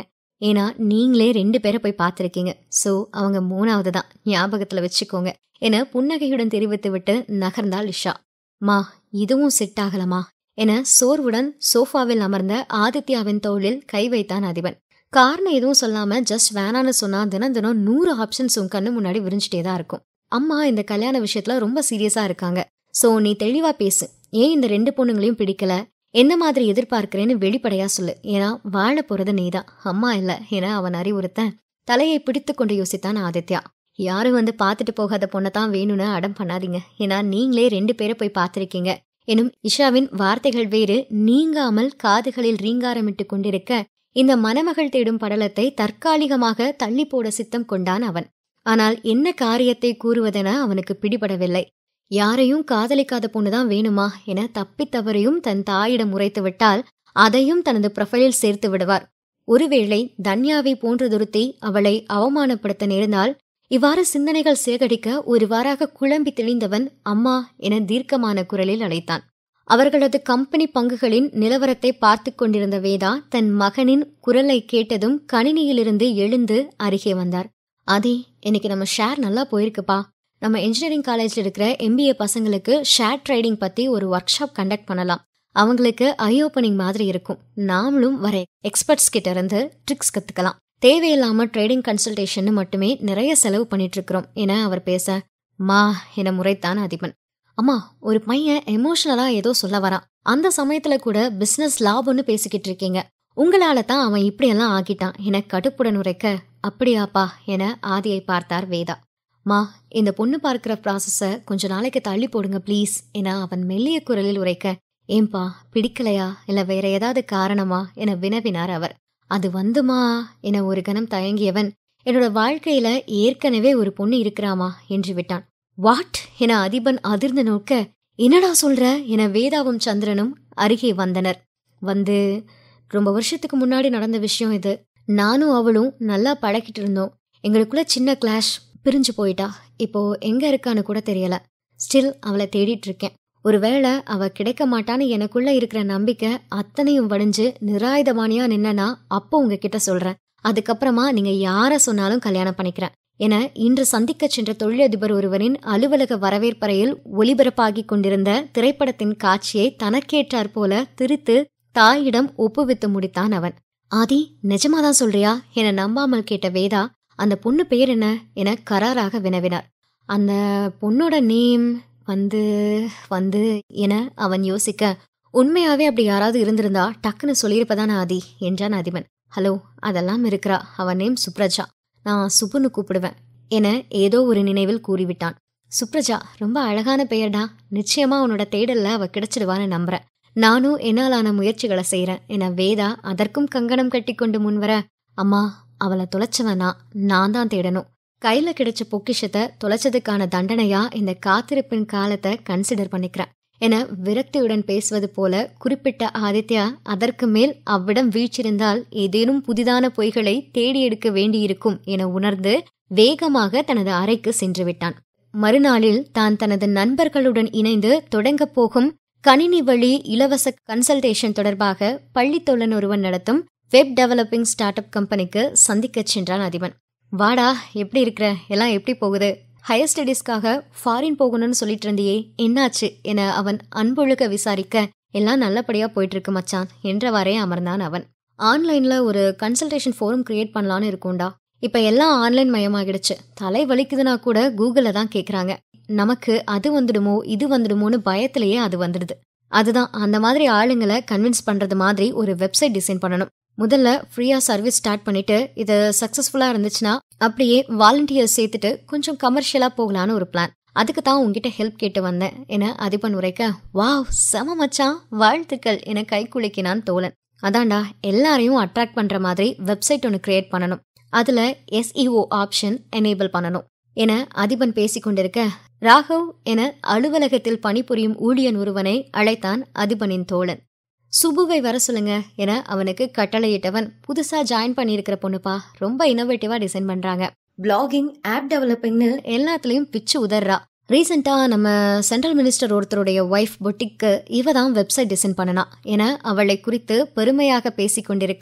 ஏன்னா நீங்களே ரெண்டு பேரை போய் பார்த்துருக்கீங்க ஸோ அவங்க மூணாவது தான் ஞாபகத்தில் வச்சுக்கோங்க என புன்னகையுடன் தெரிவித்து விட்டு நகர்ந்தாள் இஷா மா இதுவும் செட் ஆகலமா என சோர்வுடன் சோஃபாவில் அமர்ந்த ஆதித்யாவின் தோளில் கை வைத்தான் அதிபன் காரணம் எதுவும் சொல்லாம ஜஸ்ட் வேணான்னு சொன்னா தினம் தினம் நூறு ஆப்ஷன்ஸ் உன் கண்ணு முன்னாடி விரிஞ்சிட்டே தான் இருக்கும் அம்மா இந்த கல்யாண விஷயத்துல ரொம்ப சீரியஸா இருக்காங்க சோ நீ தெளிவா பேசு ஏன் இந்த ரெண்டு பொண்ணுங்களையும் பிடிக்கல என்ன மாதிரி எதிர்பார்க்கிறேன்னு வெளிப்படையா சொல்லு ஏன்னா வாழ போறது நீதான் அம்மா இல்ல என அவன் அறிவுறுத்த தலையை பிடித்து கொண்டு யோசித்தான் ஆதித்யா யாரும் வந்து பார்த்துட்டு போகாத பொண்ணை தான் வேணும்னு அடம் பண்ணாதீங்க ஏன்னா நீங்களே ரெண்டு பேரை போய் பார்த்திருக்கீங்க எனும் இஷாவின் வார்த்தைகள் வேறு நீங்காமல் காதுகளில் ரீங்காரமிட்டு கொண்டிருக்க இந்த மணமகள் தேடும் படலத்தை தற்காலிகமாக தள்ளி போட சித்தம் கொண்டான் அவன் ஆனால் என்ன காரியத்தை கூறுவதென அவனுக்கு பிடிபடவில்லை யாரையும் காதலிக்காத பொண்ணுதான் வேணுமா என தப்பித்தவரையும் தன் தாயிடம் உரைத்து விட்டால் அதையும் தனது ப்ரொஃபைலில் சேர்த்து விடுவார் ஒருவேளை தன்யாவை போன்றதொருத்தி அவளை அவமானப்படுத்த நேர்ந்தால் இவ்வாறு சிந்தனைகள் சேகரிக்க ஒருவாறாக குழம்பி தெளிந்தவன் அம்மா என தீர்க்கமான குரலில் அழைத்தான் அவர்களது கம்பெனி பங்குகளின் நிலவரத்தை பார்த்து கொண்டிருந்த வேதா தன் மகனின் குரலை கேட்டதும் கணினியிலிருந்து எழுந்து அருகே வந்தார் அதே இன்னைக்கு நம்ம ஷேர் நல்லா போயிருக்குப்பா நம்ம இன்ஜினியரிங் காலேஜில் இருக்கிற எம்பிஏ பசங்களுக்கு ஷேர் ட்ரேடிங் பற்றி ஒரு ஒர்க் ஷாப் கண்டக்ட் பண்ணலாம் அவங்களுக்கு ஐ ஓப்பனிங் மாதிரி இருக்கும் நாமளும் வர எக்ஸ்பர்ட்ஸ் கிட்ட இருந்து ட்ரிக்ஸ் கற்றுக்கலாம் தேவையில்லாம ட்ரேடிங் கன்சல்டேஷன் மட்டுமே நிறைய செலவு பண்ணிட்டு இருக்கிறோம் என அவர் பேச மா என முறைத்தான் அதிபன் அம்மா ஒரு பையன் எமோஷனலா ஏதோ சொல்ல வரான் அந்த சமயத்துல கூட பிசினஸ் லாபம்னு பேசிக்கிட்டு இருக்கீங்க உங்களால தான் அவன் இப்படியெல்லாம் ஆகிட்டான் என கடுப்புடன் உரைக்க அப்படியாப்பா என ஆதியை பார்த்தார் வேதா மா இந்த பொண்ணு பார்க்கிற ப்ராசஸ கொஞ்ச நாளைக்கு தள்ளி போடுங்க ப்ளீஸ் என அவன் மெல்லிய குரலில் உரைக்க ஏம்பா பிடிக்கலையா இல்ல வேற ஏதாவது காரணமா என வினவினார் அவர் அது வந்துமா என ஒரு கணம் தயங்கியவன் என்னோட வாழ்க்கையில ஏற்கனவே ஒரு பொண்ணு இருக்கிறாமா என்று விட்டான் வாட் என அதிபன் அதிர்ந்து நோக்க என்னடா சொல்ற என வேதாவும் சந்திரனும் அருகே வந்தனர் வந்து ரொம்ப வருஷத்துக்கு முன்னாடி நடந்த விஷயம் இது நானும் அவளும் நல்லா பழகிட்டு இருந்தோம் எங்களுக்குள்ள சின்ன கிளாஷ் பிரிஞ்சு போயிட்டா இப்போ எங்க இருக்கான்னு கூட தெரியல ஸ்டில் அவளை தேடிட்டு இருக்கேன் ஒருவேளை அவ கிடைக்க மாட்டான்னு எனக்குள்ள இருக்கிற நம்பிக்கை அத்தனையும் வடிஞ்சு நிராயுதமானியா நின்னனா அப்போ உங்ககிட்ட சொல்றேன் அதுக்கப்புறமா நீங்க யார சொன்னாலும் கல்யாணம் பண்ணிக்கிறேன் என இன்று சந்திக்க சென்ற தொழிலதிபர் ஒருவரின் அலுவலக வரவேற்பறையில் ஒளிபரப்பாகிக் கொண்டிருந்த திரைப்படத்தின் காட்சியை தனக்கேற்றாற் போல திரித்து தாயிடம் ஒப்புவித்து முடித்தான் அவன் ஆதி நிஜமாதான் சொல்றியா என நம்பாமல் கேட்ட வேதா அந்த பொண்ணு பேர் என்ன என கராராக வினவினார் அந்த பொண்ணோட நேம் வந்து வந்து என அவன் யோசிக்க உண்மையாவே அப்படி யாராவது இருந்திருந்தா டக்குன்னு சொல்லியிருப்பதான ஆதி என்றான் அதிபன் ஹலோ அதெல்லாம் இருக்கிறா அவன் நேம் சுப்ரஜா நான் சுப்புன்னு கூப்பிடுவேன் என ஏதோ ஒரு நினைவில் கூறிவிட்டான் சுப்ரஜா ரொம்ப அழகான பெயர்டா நிச்சயமா உன்னோட தேடல்ல அவ கிடைச்சிடுவான்னு நம்புறேன் நானும் என்னாலான முயற்சிகளை செய்யறேன் என வேதா அதற்கும் கங்கணம் கட்டி கொண்டு முன்வர அம்மா அவளை தொலைச்சவனா நான் தான் தேடணும் கையில கிடைச்ச பொக்கிஷத்தை தொலைச்சதுக்கான தண்டனையா இந்த காத்திருப்பின் காலத்தை கன்சிடர் பண்ணிக்கிறேன் என விரக்தியுடன் பேசுவது போல குறிப்பிட்ட ஆதித்யா அதற்கு மேல் அவ்விடம் வீழ்ச்சிருந்தால் ஏதேனும் புதிதான பொய்களை தேடி எடுக்க வேண்டியிருக்கும் என உணர்ந்து வேகமாக தனது அறைக்கு சென்று விட்டான் மறுநாளில் தான் தனது நண்பர்களுடன் இணைந்து தொடங்கப் போகும் கணினி வழி இலவச கன்சல்டேஷன் தொடர்பாக பள்ளித்தோழன் ஒருவன் நடத்தும் வெப் டெவலப்பிங் ஸ்டார்ட் அப் கம்பெனிக்கு சந்திக்கச் சென்றான் அதிபன் வாடா எப்படி இருக்கிற எல்லாம் எப்படி போகுது ஹையர் ஸ்டடீஸ்க்காக ஃபாரின் போகணும்னு சொல்லிட்டு இருந்தியே என்னாச்சு என அவன் அன்பொழுக விசாரிக்க எல்லாம் நல்லபடியா போயிட்டு இருக்கு மச்சான் என்றவாறே அமர்ந்தான் அவன் ஆன்லைன்ல ஒரு கன்சல்டேஷன் ஃபோரம் கிரியேட் பண்ணலான்னு இருக்கும்டா இப்ப எல்லாம் ஆன்லைன் மயமாகிடுச்சு தலை வலிக்குதுன்னா கூட கூகுள்ல தான் கேக்குறாங்க நமக்கு அது வந்துடுமோ இது வந்துடுமோன்னு பயத்திலேயே அது வந்துடுது அதுதான் அந்த மாதிரி ஆளுங்களை கன்வின்ஸ் பண்றது மாதிரி ஒரு வெப்சைட் டிசைன் பண்ணணும் முதல்ல ஃப்ரீயா சர்வீஸ் ஸ்டார்ட் பண்ணிட்டு இது சக்சஸ்ஃபுல்லா இருந்துச்சுன்னா அப்படியே வாலண்டியர்ஸ் சேர்த்துட்டு கொஞ்சம் கமர்ஷியலா போகலான்னு ஒரு பிளான் அதுக்கு தான் உங்ககிட்ட ஹெல்ப் கேட்டு வந்தேன் என அதிபன் உரைக்க வாவ் செம மச்சான் வாழ்த்துக்கள் என கை குலுக்கினான் தோழன் அதான்டா எல்லாரையும் அட்ராக்ட் பண்ற மாதிரி வெப்சைட் ஒன்று கிரியேட் பண்ணணும் அதுல எஸ்இஓ ஆப்ஷன் எனேபிள் பண்ணணும் என அதிபன் பேசிக்கொண்டிருக்க ராகவ் என அலுவலகத்தில் பணிபுரியும் ஊழியன் ஒருவனை அழைத்தான் அதிபனின் தோழன் சுபுவை வர சொல்லுங்க என அவனுக்கு கட்டளையிட்டவன் புதுசா ஜாயின் பண்ணியிருக்கிற பொண்ணுப்பா ரொம்ப இனோவேட்டிவா டிசைன் பண்றாங்க பிளாகிங் ஆப் டெவலப்பிங்னு எல்லாத்துலயும் பிச்சு உதறா ரீசெண்டா நம்ம சென்ட்ரல் மினிஸ்டர் ஒருத்தருடைய ஒய்ஃப் பொட்டிக்கு இவ தான் வெப்சைட் டிசைன் பண்ணனா என அவளை குறித்து பெருமையாக பேசிக் கொண்டிருக்க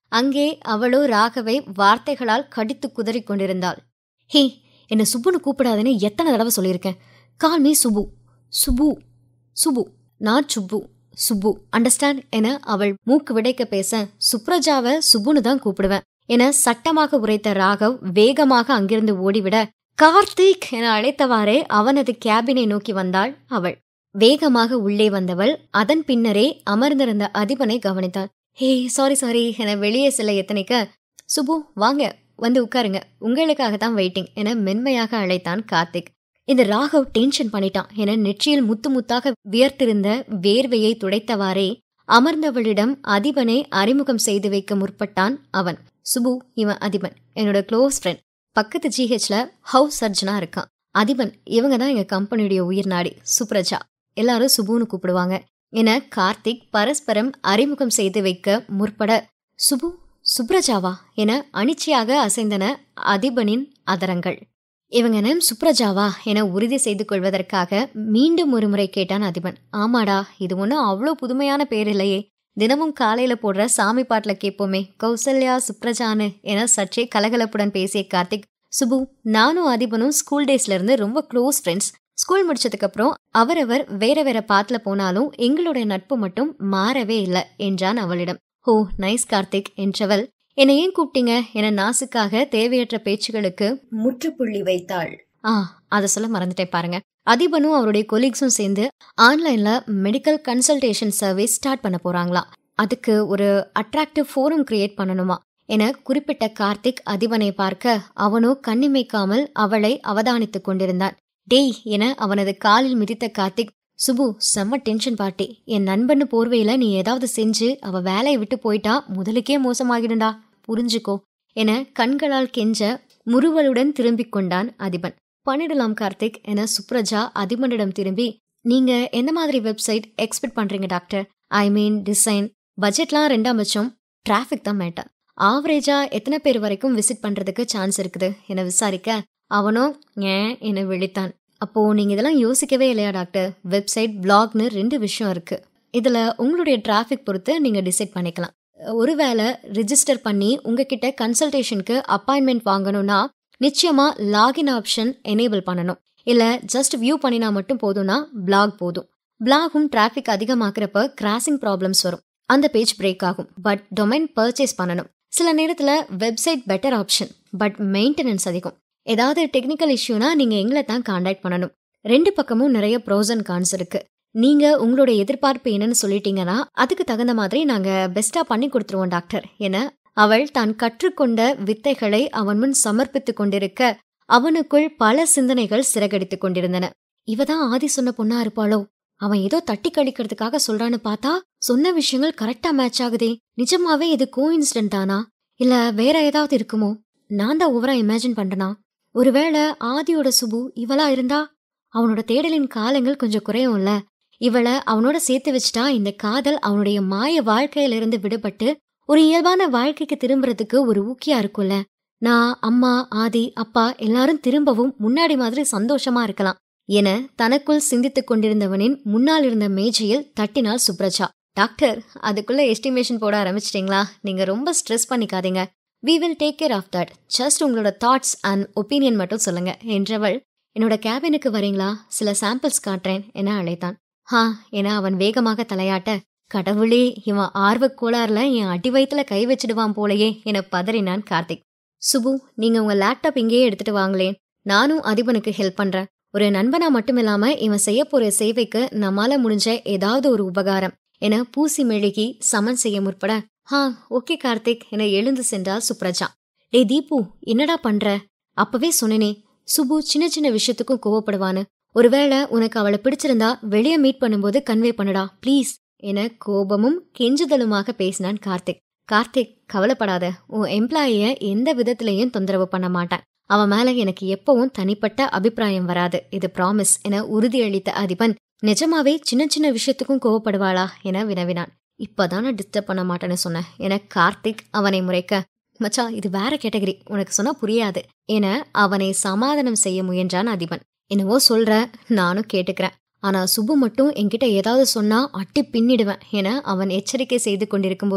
அங்கே அவளோ ராகவை வார்த்தைகளால் கடித்து குதறி கொண்டிருந்தாள் ஹே என்ன சுப்புன்னு கூப்பிடாதேன்னு எத்தனை தடவை சொல்லியிருக்கேன் கால் மீ சுபு சுபு சுபு நான் சுப்பு சுப்பு அண்டர்ஸ்டாண்ட் என அவள் மூக்கு விடைக்க பேச சுப்ரஜாவை சுப்புன்னு தான் கூப்பிடுவேன் என சட்டமாக உரைத்த ராகவ் வேகமாக அங்கிருந்து ஓடிவிட கார்த்திக் என அழைத்தவாறே அவனது கேபினை நோக்கி வந்தாள் அவள் வேகமாக உள்ளே வந்தவள் அதன் பின்னரே அமர்ந்திருந்த அதிபனை கவனித்தாள் ஹே சாரி சாரி என வெளியே செல்ல எத்தனைக்க சுபு வாங்க வந்து உட்காருங்க உங்களுக்காக தான் வெயிட்டிங் என மென்மையாக அழைத்தான் கார்த்திக் இந்த ராகவ் டென்ஷன் பண்ணிட்டான் என நெற்றியில் முத்து முத்தாக வியர்த்திருந்த வேர்வையை துடைத்தவாறே அமர்ந்தவளிடம் அதிபனை அறிமுகம் செய்து வைக்க முற்பட்டான் அவன் சுபு இவன் அதிபன் என்னோட க்ளோஸ் ஃப்ரெண்ட் பக்கத்து ஜிஹெச்ல ஹவுஸ் சர்ஜனா இருக்கான் அதிபன் இவங்க தான் எங்க கம்பெனியுடைய உயிர் நாடி சுப்ரஜா எல்லாரும் சுபுன்னு கூப்பிடுவாங்க என கார்த்திக் பரஸ்பரம் அறிமுகம் செய்து வைக்க முற்பட சுபு சுப்ரஜாவா என அனிச்சையாக அசைந்தன அதிபனின் அதரங்கள் இவங்க நேம் சுப்ரஜாவா என உறுதி செய்து கொள்வதற்காக மீண்டும் ஒரு முறை கேட்டான் அதிபன் ஆமாடா இது ஒன்றும் அவ்வளோ புதுமையான பேர் இல்லையே தினமும் காலையில போடுற சாமி பாட்டுல கேட்போமே கௌசல்யா சுப்ரஜானு என சற்றே கலகலப்புடன் பேசிய கார்த்திக் சுபு நானும் அதிபனும் ஸ்கூல் டேஸ்ல இருந்து ரொம்ப க்ளோஸ் ஃப்ரெண்ட்ஸ் ஸ்கூல் முடிச்சதுக்கு அப்புறம் அவரவர் வேற வேற பாத்துல போனாலும் எங்களுடைய நட்பு மட்டும் மாறவே இல்லை என்றான் அவளிடம் ஹோ நைஸ் கார்த்திக் என்றவள் என்னை ஏன் கூப்பிட்டீங்க என நாசுக்காக தேவையற்ற பேச்சுகளுக்கு முற்றுப்புள்ளி வைத்தாள் ஆ அதை சொல்ல மறந்துட்டேன் பாருங்க அதிபனும் அவருடைய கொலீக்ஸும் சேர்ந்து ஆன்லைன்ல மெடிக்கல் கன்சல்டேஷன் சர்வீஸ் ஸ்டார்ட் பண்ண போறாங்களாம் அதுக்கு ஒரு அட்ராக்டிவ் ஃபோரம் கிரியேட் பண்ணணுமா என குறிப்பிட்ட கார்த்திக் அதிபனை பார்க்க அவனோ கண்ணிமைக்காமல் அவளை அவதானித்துக் கொண்டிருந்தான் டேய் என அவனது காலில் மிதித்த கார்த்திக் சுபு செம்ம டென்ஷன் பார்ட்டி என் நண்பன்னு போர்வையில நீ ஏதாவது செஞ்சு அவ வேலையை விட்டு போயிட்டா முதலுக்கே மோசமாகிடுண்டா புரிஞ்சுக்கோ என கண்களால் கெஞ்ச முறுவலுடன் திரும்பிக் கொண்டான் அதிபன் பண்ணிடலாம் கார்த்திக் என சுப்ரஜா அதிபனிடம் திரும்பி நீங்க என்ன மாதிரி வெப்சைட் எக்ஸ்பெக்ட் பண்றீங்க டாக்டர் ஐ மீன் டிசைன் பட்ஜெட்லாம் ரெண்டாம் பட்சம் டிராஃபிக் தான் மேட்டர் ஆவரேஜா எத்தனை பேர் வரைக்கும் விசிட் பண்றதுக்கு சான்ஸ் இருக்குது என விசாரிக்க அவனோ ஏன் என விழித்தான் அப்போ நீங்க இதெல்லாம் யோசிக்கவே இல்லையா டாக்டர் வெப்சைட் பிளாக்னு ரெண்டு விஷயம் இருக்கு இதுல உங்களுடைய டிராஃபிக் பொறுத்து நீங்க டிசைட் பண்ணிக்கலாம் ஒருவேளை ரிஜிஸ்டர் பண்ணி உங்ககிட்ட கன்சல்டேஷனுக்கு அப்பாயின்மெண்ட் வாங்கணும்னா நிச்சயமா லாகின் ஆப்ஷன் எனேபிள் பண்ணணும் இல்ல ஜஸ்ட் வியூ பண்ணினா மட்டும் போதும்னா பிளாக் போதும் பிளாகும் டிராஃபிக் அதிகமாக்குறப்ப கிராசிங் ப்ராப்ளம்ஸ் வரும் அந்த பேஜ் பிரேக் ஆகும் பட் டொமைன் பர்ச்சேஸ் பண்ணணும் சில நேரத்துல website better option but maintenance அதிகம் ஏதாவது டெக்னிக்கல் இஷ்யூனா நீங்க எங்களை தான் காண்டாக்ட் பண்ணணும் ரெண்டு பக்கமும் நிறைய ப்ரோஸ் அண்ட் கான்ஸ் இருக்கு நீங்க உங்களோட எதிர்பார்ப்பு என்னன்னு சொல்லிட்டீங்கன்னா அதுக்கு தகுந்த மாதிரி நாங்க பெஸ்டா பண்ணி கொடுத்துருவோம் டாக்டர் என அவள் தான் கற்றுக்கொண்ட வித்தைகளை அவன் முன் சமர்ப்பித்துக் கொண்டிருக்க அவனுக்குள் பல சிந்தனைகள் சிறகடித்துக் கொண்டிருந்தன இவதான் ஆதி சொன்ன பொண்ணா இருப்பாளோ அவன் ஏதோ தட்டி கழிக்கிறதுக்காக சொல்றான்னு பார்த்தா சொன்ன விஷயங்கள் கரெக்டா மேட்ச் ஆகுதே நிஜமாவே இது கோ இன்சிடென்ட் தானா இல்ல வேற ஏதாவது இருக்குமோ நான் தான் ஓவரா இமேஜின் பண்றனா ஒருவேளை ஆதியோட சுபு இவளா இருந்தா அவனோட தேடலின் காலங்கள் கொஞ்சம் குறையும்ல இவளை அவனோட சேர்த்து வச்சுட்டா இந்த காதல் அவனுடைய மாய வாழ்க்கையிலிருந்து விடுபட்டு ஒரு இயல்பான வாழ்க்கைக்கு திரும்புறதுக்கு ஒரு ஊக்கியா இருக்கும்ல நான் அம்மா ஆதி அப்பா எல்லாரும் திரும்பவும் முன்னாடி மாதிரி சந்தோஷமா இருக்கலாம் என தனக்குள் சிந்தித்துக் கொண்டிருந்தவனின் முன்னால் இருந்த மேஜையில் தட்டினாள் சுப்ரஜா டாக்டர் அதுக்குள்ள எஸ்டிமேஷன் போட ஆரம்பிச்சிட்டீங்களா நீங்க ரொம்ப ஸ்ட்ரெஸ் பண்ணிக்காதீங்க we will take care of that just உங்களோட தாட்ஸ் அண்ட் ஒப்பீனியன் மட்டும் சொல்லுங்க என்றவள் என்னோட கேபினுக்கு வரீங்களா சில சாம்பிள்ஸ் காட்டுறேன் என அழைத்தான் ஹா என அவன் வேகமாக தலையாட்ட கடவுளே இவன் ஆர்வக் கோளாறுல என் அடி வயித்துல கை வச்சிடுவான் போலயே என பதறினான் கார்த்திக் சுபு நீங்க உங்க லேப்டாப் இங்கேயே எடுத்துட்டு வாங்களேன் நானும் அதிபனுக்கு ஹெல்ப் பண்றேன் ஒரு நண்பனா மட்டும் இல்லாம இவன் செய்ய போற சேவைக்கு நம்மால முடிஞ்ச ஏதாவது ஒரு உபகாரம் என பூசி மெழுகி சமன் செய்ய முற்பட ஹா ஓகே கார்த்திக் என எழுந்து சென்றாள் சுப்ரஜா டே தீபு என்னடா பண்ற அப்பவே சொன்னனே சுபு சின்ன சின்ன விஷயத்துக்கும் கோவப்படுவான்னு ஒருவேளை உனக்கு அவளை பிடிச்சிருந்தா வெளியே மீட் பண்ணும்போது கன்வே பண்ணுடா ப்ளீஸ் என கோபமும் கெஞ்சுதலுமாக பேசினான் கார்த்திக் கார்த்திக் கவலைப்படாத உன் எம்ப்ளாயிய எந்த விதத்திலையும் தொந்தரவு பண்ண மாட்டான் அவன் மேல எனக்கு எப்பவும் தனிப்பட்ட அபிப்பிராயம் வராது இது ப்ராமிஸ் என உறுதியளித்த அதிபன் நிஜமாவே சின்ன சின்ன விஷயத்துக்கும் கோவப்படுவாளா என வினவினான் இப்பதானே டிஸ்டர்ப் பண்ண மாட்டேன்னு சொன்னேன் என கார்த்திக் அவனை முறைக்க மச்சான் இது வேற கேட்டகரி உனக்கு சொன்னா புரியாது என அவனை சமாதானம் செய்ய முயன்றான் அதிபன் என்னவோ சொல்ற நானும் கேட்டுக்கிறேன் ஆனா சுபு மட்டும் என்கிட்ட ஏதாவது சொன்னா அட்டி பின்னிடுவேன் என அவன் எச்சரிக்கை செய்து கொண்டிருக்கும் போதே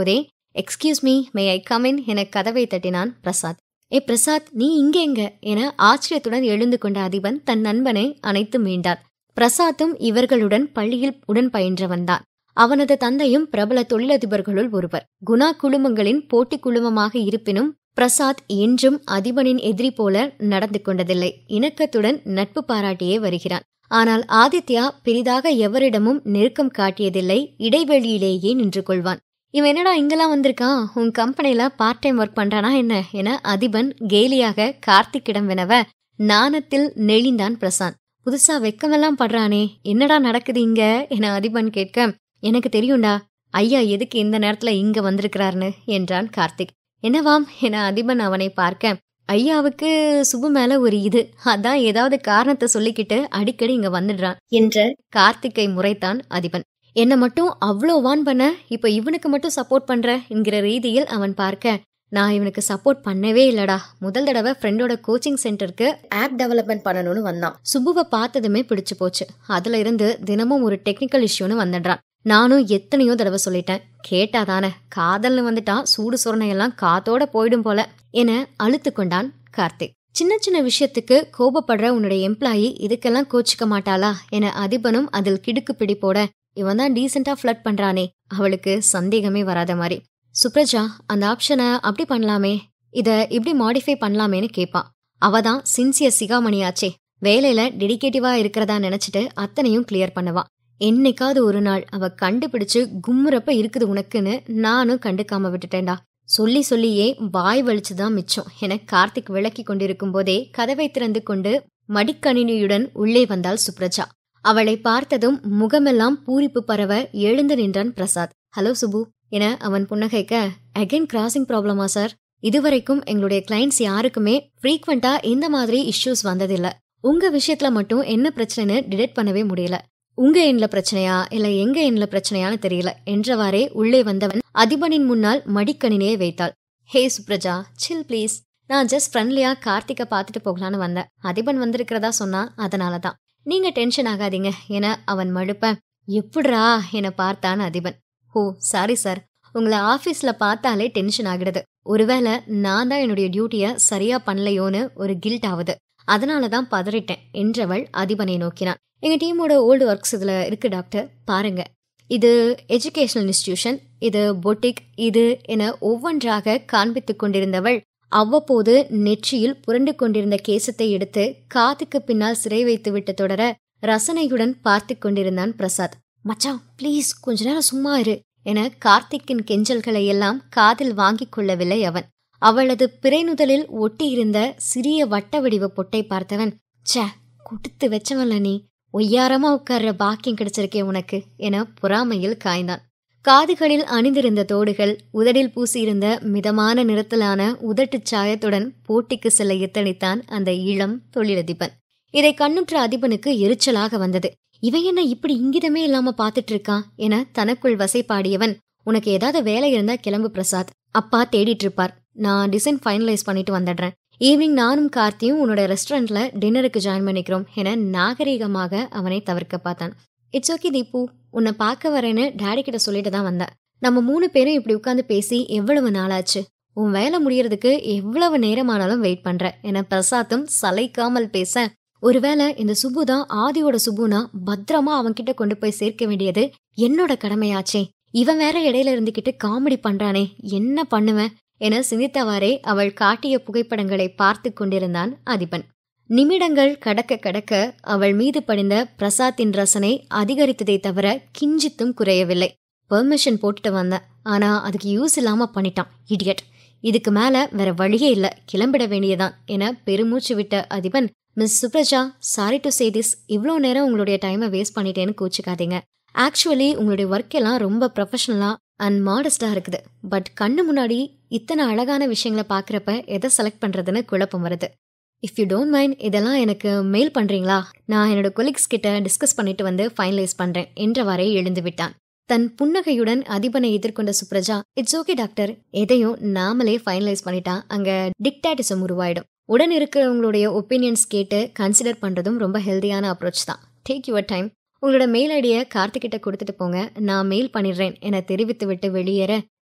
excuse me may I come in என கதவை தட்டினான் பிரசாத் ஏ பிரசாத் நீ இங்க எங்க என ஆச்சரியத்துடன் எழுந்து கொண்ட அதிபன் தன் நண்பனை அணைத்து மீண்டான் பிரசாத்தும் இவர்களுடன் பள்ளியில் உடன் பயின்றவன்தான் அவனது தந்தையும் பிரபல தொழிலதிபர்களுள் ஒருவர் குணா குழுமங்களின் போட்டி குழுமமாக இருப்பினும் பிரசாத் என்றும் அதிபனின் எதிரி போல நடந்து கொண்டதில்லை இணக்கத்துடன் நட்பு பாராட்டியே வருகிறான் ஆனால் ஆதித்யா பெரிதாக எவரிடமும் நெருக்கம் காட்டியதில்லை இடைவெளியிலேயே நின்று கொள்வான் இவன் என்னடா இங்கெல்லாம் வந்திருக்கான் உன் கம்பெனில பார்ட் டைம் ஒர்க் பண்றானா என்ன என அதிபன் கேலியாக கார்த்திக்கிடம் வினவ நாணத்தில் நெளிந்தான் பிரசாந்த் புதுசா வெக்கமெல்லாம் படுறானே என்னடா நடக்குது இங்க என அதிபன் கேட்க எனக்கு தெரியும்டா ஐயா எதுக்கு இந்த நேரத்துல இங்க வந்திருக்கிறாருன்னு என்றான் கார்த்திக் என்னவாம் என அதிபன் அவனை பார்க்க ஐயாவுக்கு சுபு மேல ஒரு இது அதான் ஏதாவது காரணத்தை சொல்லிக்கிட்டு அடிக்கடி இங்க வந்துடுறான் என்ற கார்த்திக்கை முறைத்தான் அதிபன் என்ன மட்டும் அவ்வளோ வான் பண்ண இப்ப இவனுக்கு மட்டும் சப்போர்ட் பண்ற என்கிற ரீதியில் அவன் பார்க்க நான் இவனுக்கு சப்போர்ட் பண்ணவே இல்லடா முதல் தடவை ஃப்ரெண்டோட கோச்சிங் சென்டருக்கு ஆப் டெவலப்மெண்ட் பண்ணணும்னு வந்தான் சுபுவை பார்த்ததுமே பிடிச்சு போச்சு அதுல இருந்து தினமும் ஒரு டெக்னிக்கல் இஷ்யூன்னு வந்துடுறான் நானும் எத்தனையோ தடவை சொல்லிட்டேன் கேட்டாதானே காதல்னு வந்துட்டா சூடு சுரணையெல்லாம் காத்தோட போயிடும் போல என அழுத்து கொண்டான் கார்த்திக் சின்ன சின்ன விஷயத்துக்கு கோபப்படுற உன்னுடைய எம்ப்ளாயி இதுக்கெல்லாம் கோச்சிக்க மாட்டாளா என அதிபனும் அதில் கிடுக்கு பிடிப்போட இவன் தான் டீசெண்டா ஃபிளட் பண்றானே அவளுக்கு சந்தேகமே வராத மாதிரி சுப்ரஜா அந்த ஆப்ஷனை அப்படி பண்ணலாமே இத இப்படி மாடிஃபை பண்ணலாமேன்னு கேட்பான் அவ தான் சின்சியர் சிகாமணியாச்சே வேலையில டெடிகேட்டிவா இருக்கிறதா நினைச்சிட்டு அத்தனையும் கிளியர் பண்ணுவான் என்னைக்காவது ஒரு நாள் அவ கண்டுபிடிச்சு கும்முறப்ப இருக்குது உனக்குன்னு நானும் கண்டுக்காம விட்டுட்டேன்டா சொல்லி சொல்லியே வாய் வலிச்சுதான் மிச்சம் என கார்த்திக் விளக்கி கொண்டிருக்கும் போதே கதவை திறந்து கொண்டு மடிக்கணினியுடன் உள்ளே வந்தாள் சுப்ரஜா அவளை பார்த்ததும் முகமெல்லாம் பூரிப்பு பரவ எழுந்து நின்றான் பிரசாத் ஹலோ சுபு என அவன் புன்னகைக்க அகைன் கிராசிங் ப்ராப்ளமா சார் இதுவரைக்கும் எங்களுடைய கிளைண்ட்ஸ் யாருக்குமே ஃப்ரீக்வெண்டா இந்த மாதிரி இஷ்யூஸ் வந்ததில்ல உங்க விஷயத்துல மட்டும் என்ன பிரச்சனைன்னு டிடெக்ட் பண்ணவே முடியல உங்க எண்ல பிரச்சனையா இல்ல எங்க எண்ல பிரச்சனையான்னு தெரியல என்றவாறே உள்ளே வந்தவன் அதிபனின் முன்னால் மடிக்கணினியை வைத்தாள் ஹே சுப்ரஜா சில் ப்ளீஸ் நான் ஜஸ்ட் ஃப்ரெண்ட்லியா கார்த்திகை பார்த்துட்டு போகலான்னு வந்தேன் அதிபன் வந்திருக்கிறதா சொன்னா அதனால தான் நீங்க டென்ஷன் ஆகாதீங்க என அவன் மழுப்ப எப்படிரா என பார்த்தான் அதிபன் ஓ சாரி சார் உங்களை ஆபீஸ்ல பார்த்தாலே டென்ஷன் ஆகிடுது ஒருவேளை நான் தான் என்னுடைய டியூட்டிய சரியா பண்ணலையோன்னு ஒரு கில்ட் ஆகுது அதனால தான் பதறிட்டேன் என்றவள் அதிபனை நோக்கினான் எங்க டீமோட ஓல்டு ஒர்க்ஸ் இதுல இருக்கு டாக்டர் பாருங்க இது எஜுகேஷனல் இன்ஸ்டிடியூஷன் இது பொட்டிக் இது என ஒவ்வொன்றாக காண்பித்துக் கொண்டிருந்தவள் அவ்வப்போது நெற்றியில் புரண்டு கொண்டிருந்த கேசத்தை எடுத்து காதுக்கு பின்னால் சிறை வைத்து விட்டு தொடர ரசனையுடன் பார்த்து கொண்டிருந்தான் பிரசாத் மச்சான் ப்ளீஸ் கொஞ்ச நேரம் சும்மா இரு என கார்த்திக்கின் கெஞ்சல்களை எல்லாம் காதில் வாங்கிக் கொள்ளவில்லை அவன் அவளது பிறைநுதலில் ஒட்டியிருந்த சிறிய வட்ட வடிவ பொட்டை பார்த்தவன் ச்சே கொடுத்து வச்சவன்ல நீ ஒய்யாரமா உட்கார்ற பாக்கியம் கிடைச்சிருக்கே உனக்கு என பொறாமையில் காய்ந்தான் காதுகளில் அணிந்திருந்த தோடுகள் உதடில் பூசியிருந்த மிதமான நிறத்திலான உதட்டுச் சாயத்துடன் போட்டிக்கு செல்ல எத்தனித்தான் அந்த இளம் தொழிலதிபன் இதை கண்ணுற்ற அதிபனுக்கு எரிச்சலாக வந்தது இவன் என்ன இப்படி இங்கிதமே இல்லாம பாத்துட்டு இருக்கான் என தனக்குள் வசைப்பாடியவன் உனக்கு ஏதாவது வேலை இருந்தா கிளம்பு பிரசாத் அப்பா தேடிட்டு இருப்பார் நான் டிசைன் ஃபைனலைஸ் பண்ணிட்டு வந்துடுறேன் ஈவினிங் நானும் கார்த்தியும் உன்னோட ரெஸ்டாரண்ட்ல டின்னருக்கு ஜாயின் பண்ணிக்கிறோம் என நாகரீகமாக அவனை தவிர்க்க பார்த்தான் இட்ஸ் ஓகே தீபு உன்னை பார்க்க வரேன்னு டேடி கிட்ட சொல்லிட்டு தான் வந்தேன் நம்ம மூணு பேரும் இப்படி உட்காந்து பேசி எவ்வளவு நாளாச்சு உன் வேலை முடியறதுக்கு எவ்வளவு நேரமானாலும் வெயிட் பண்ற என பிரசாத்தும் சளைக்காமல் பேச ஒருவேளை இந்த சுபு தான் ஆதியோட சுபுனா பத்திரமா அவன்கிட்ட கொண்டு போய் சேர்க்க வேண்டியது என்னோட கடமையாச்சே இவன் வேற இடையில இருந்துகிட்டு காமெடி பண்றானே என்ன பண்ணுவேன் என சிந்தித்தவாறே அவள் காட்டிய புகைப்படங்களை பார்த்து கொண்டிருந்தான் அதிபன் நிமிடங்கள் கடக்க கடக்க அவள் மீது படிந்த பிரசாத்தின் ரசனை அதிகரித்ததை தவிர கிஞ்சித்தும் குறையவில்லை பெர்மிஷன் போட்டுட்டு வந்தேன் ஆனா அதுக்கு யூஸ் இல்லாம பண்ணிட்டான் இடியட் இதுக்கு மேல வேற வழியே இல்ல கிளம்பிட வேண்டியதான் என பெருமூச்சு விட்ட Adhiban miss Supraja sorry to say this இவ்வளோ நேரம் உங்களுடைய டைமை வேஸ்ட் பண்ணிட்டேன்னு கோச்சிக்காதீங்க ஆக்சுவலி உங்களுடைய ஒர்க் எல்லாம் ரொம்ப ப்ரொஃபஷனலா அண்ட் மாடஸ்டா இருக்குது பட் கண்ணு முன்னாடி இத்தனை அழகான விஷயங்களை பார்க்குறப்ப எதை செலக்ட் பண்றதுன்னு குழப்பம் வருது இஃப் யூ டோன்ட் மைண்ட் இதெல்லாம் எனக்கு மெயில் பண்றீங்களா நான் என்னோட கொலீக்ஸ் கிட்ட டிஸ்கஸ் பண்ணிட்டு வந்து ஃபைனலைஸ் பண்றேன் என்றவாறே எழுந்து விட்டான் தன் புன்னகையுடன் அதிபனை எதிர்கொண்ட சுப்ரஜா இட்ஸ் ஓகே டாக்டர் எதையும் நாமளே ஃபைனலைஸ் பண்ணிட்டா அங்க டிக்டாட்டிசம் உருவாயிடும் உடன் இருக்கிறவங்களுடைய ஒப்பீனியன்ஸ் கேட்டு கன்சிடர் பண்றதும் ரொம்ப ஹெல்தியான அப்ரோச் தான் டேக் யுவர் டைம் உங்களோட மெயில் ஐடியை கார்த்திகிட்ட கொடுத்துட்டு போங்க நான் மெயில் பண்ணிடுறேன் என தெரிவித்து விட்டு வெளியேற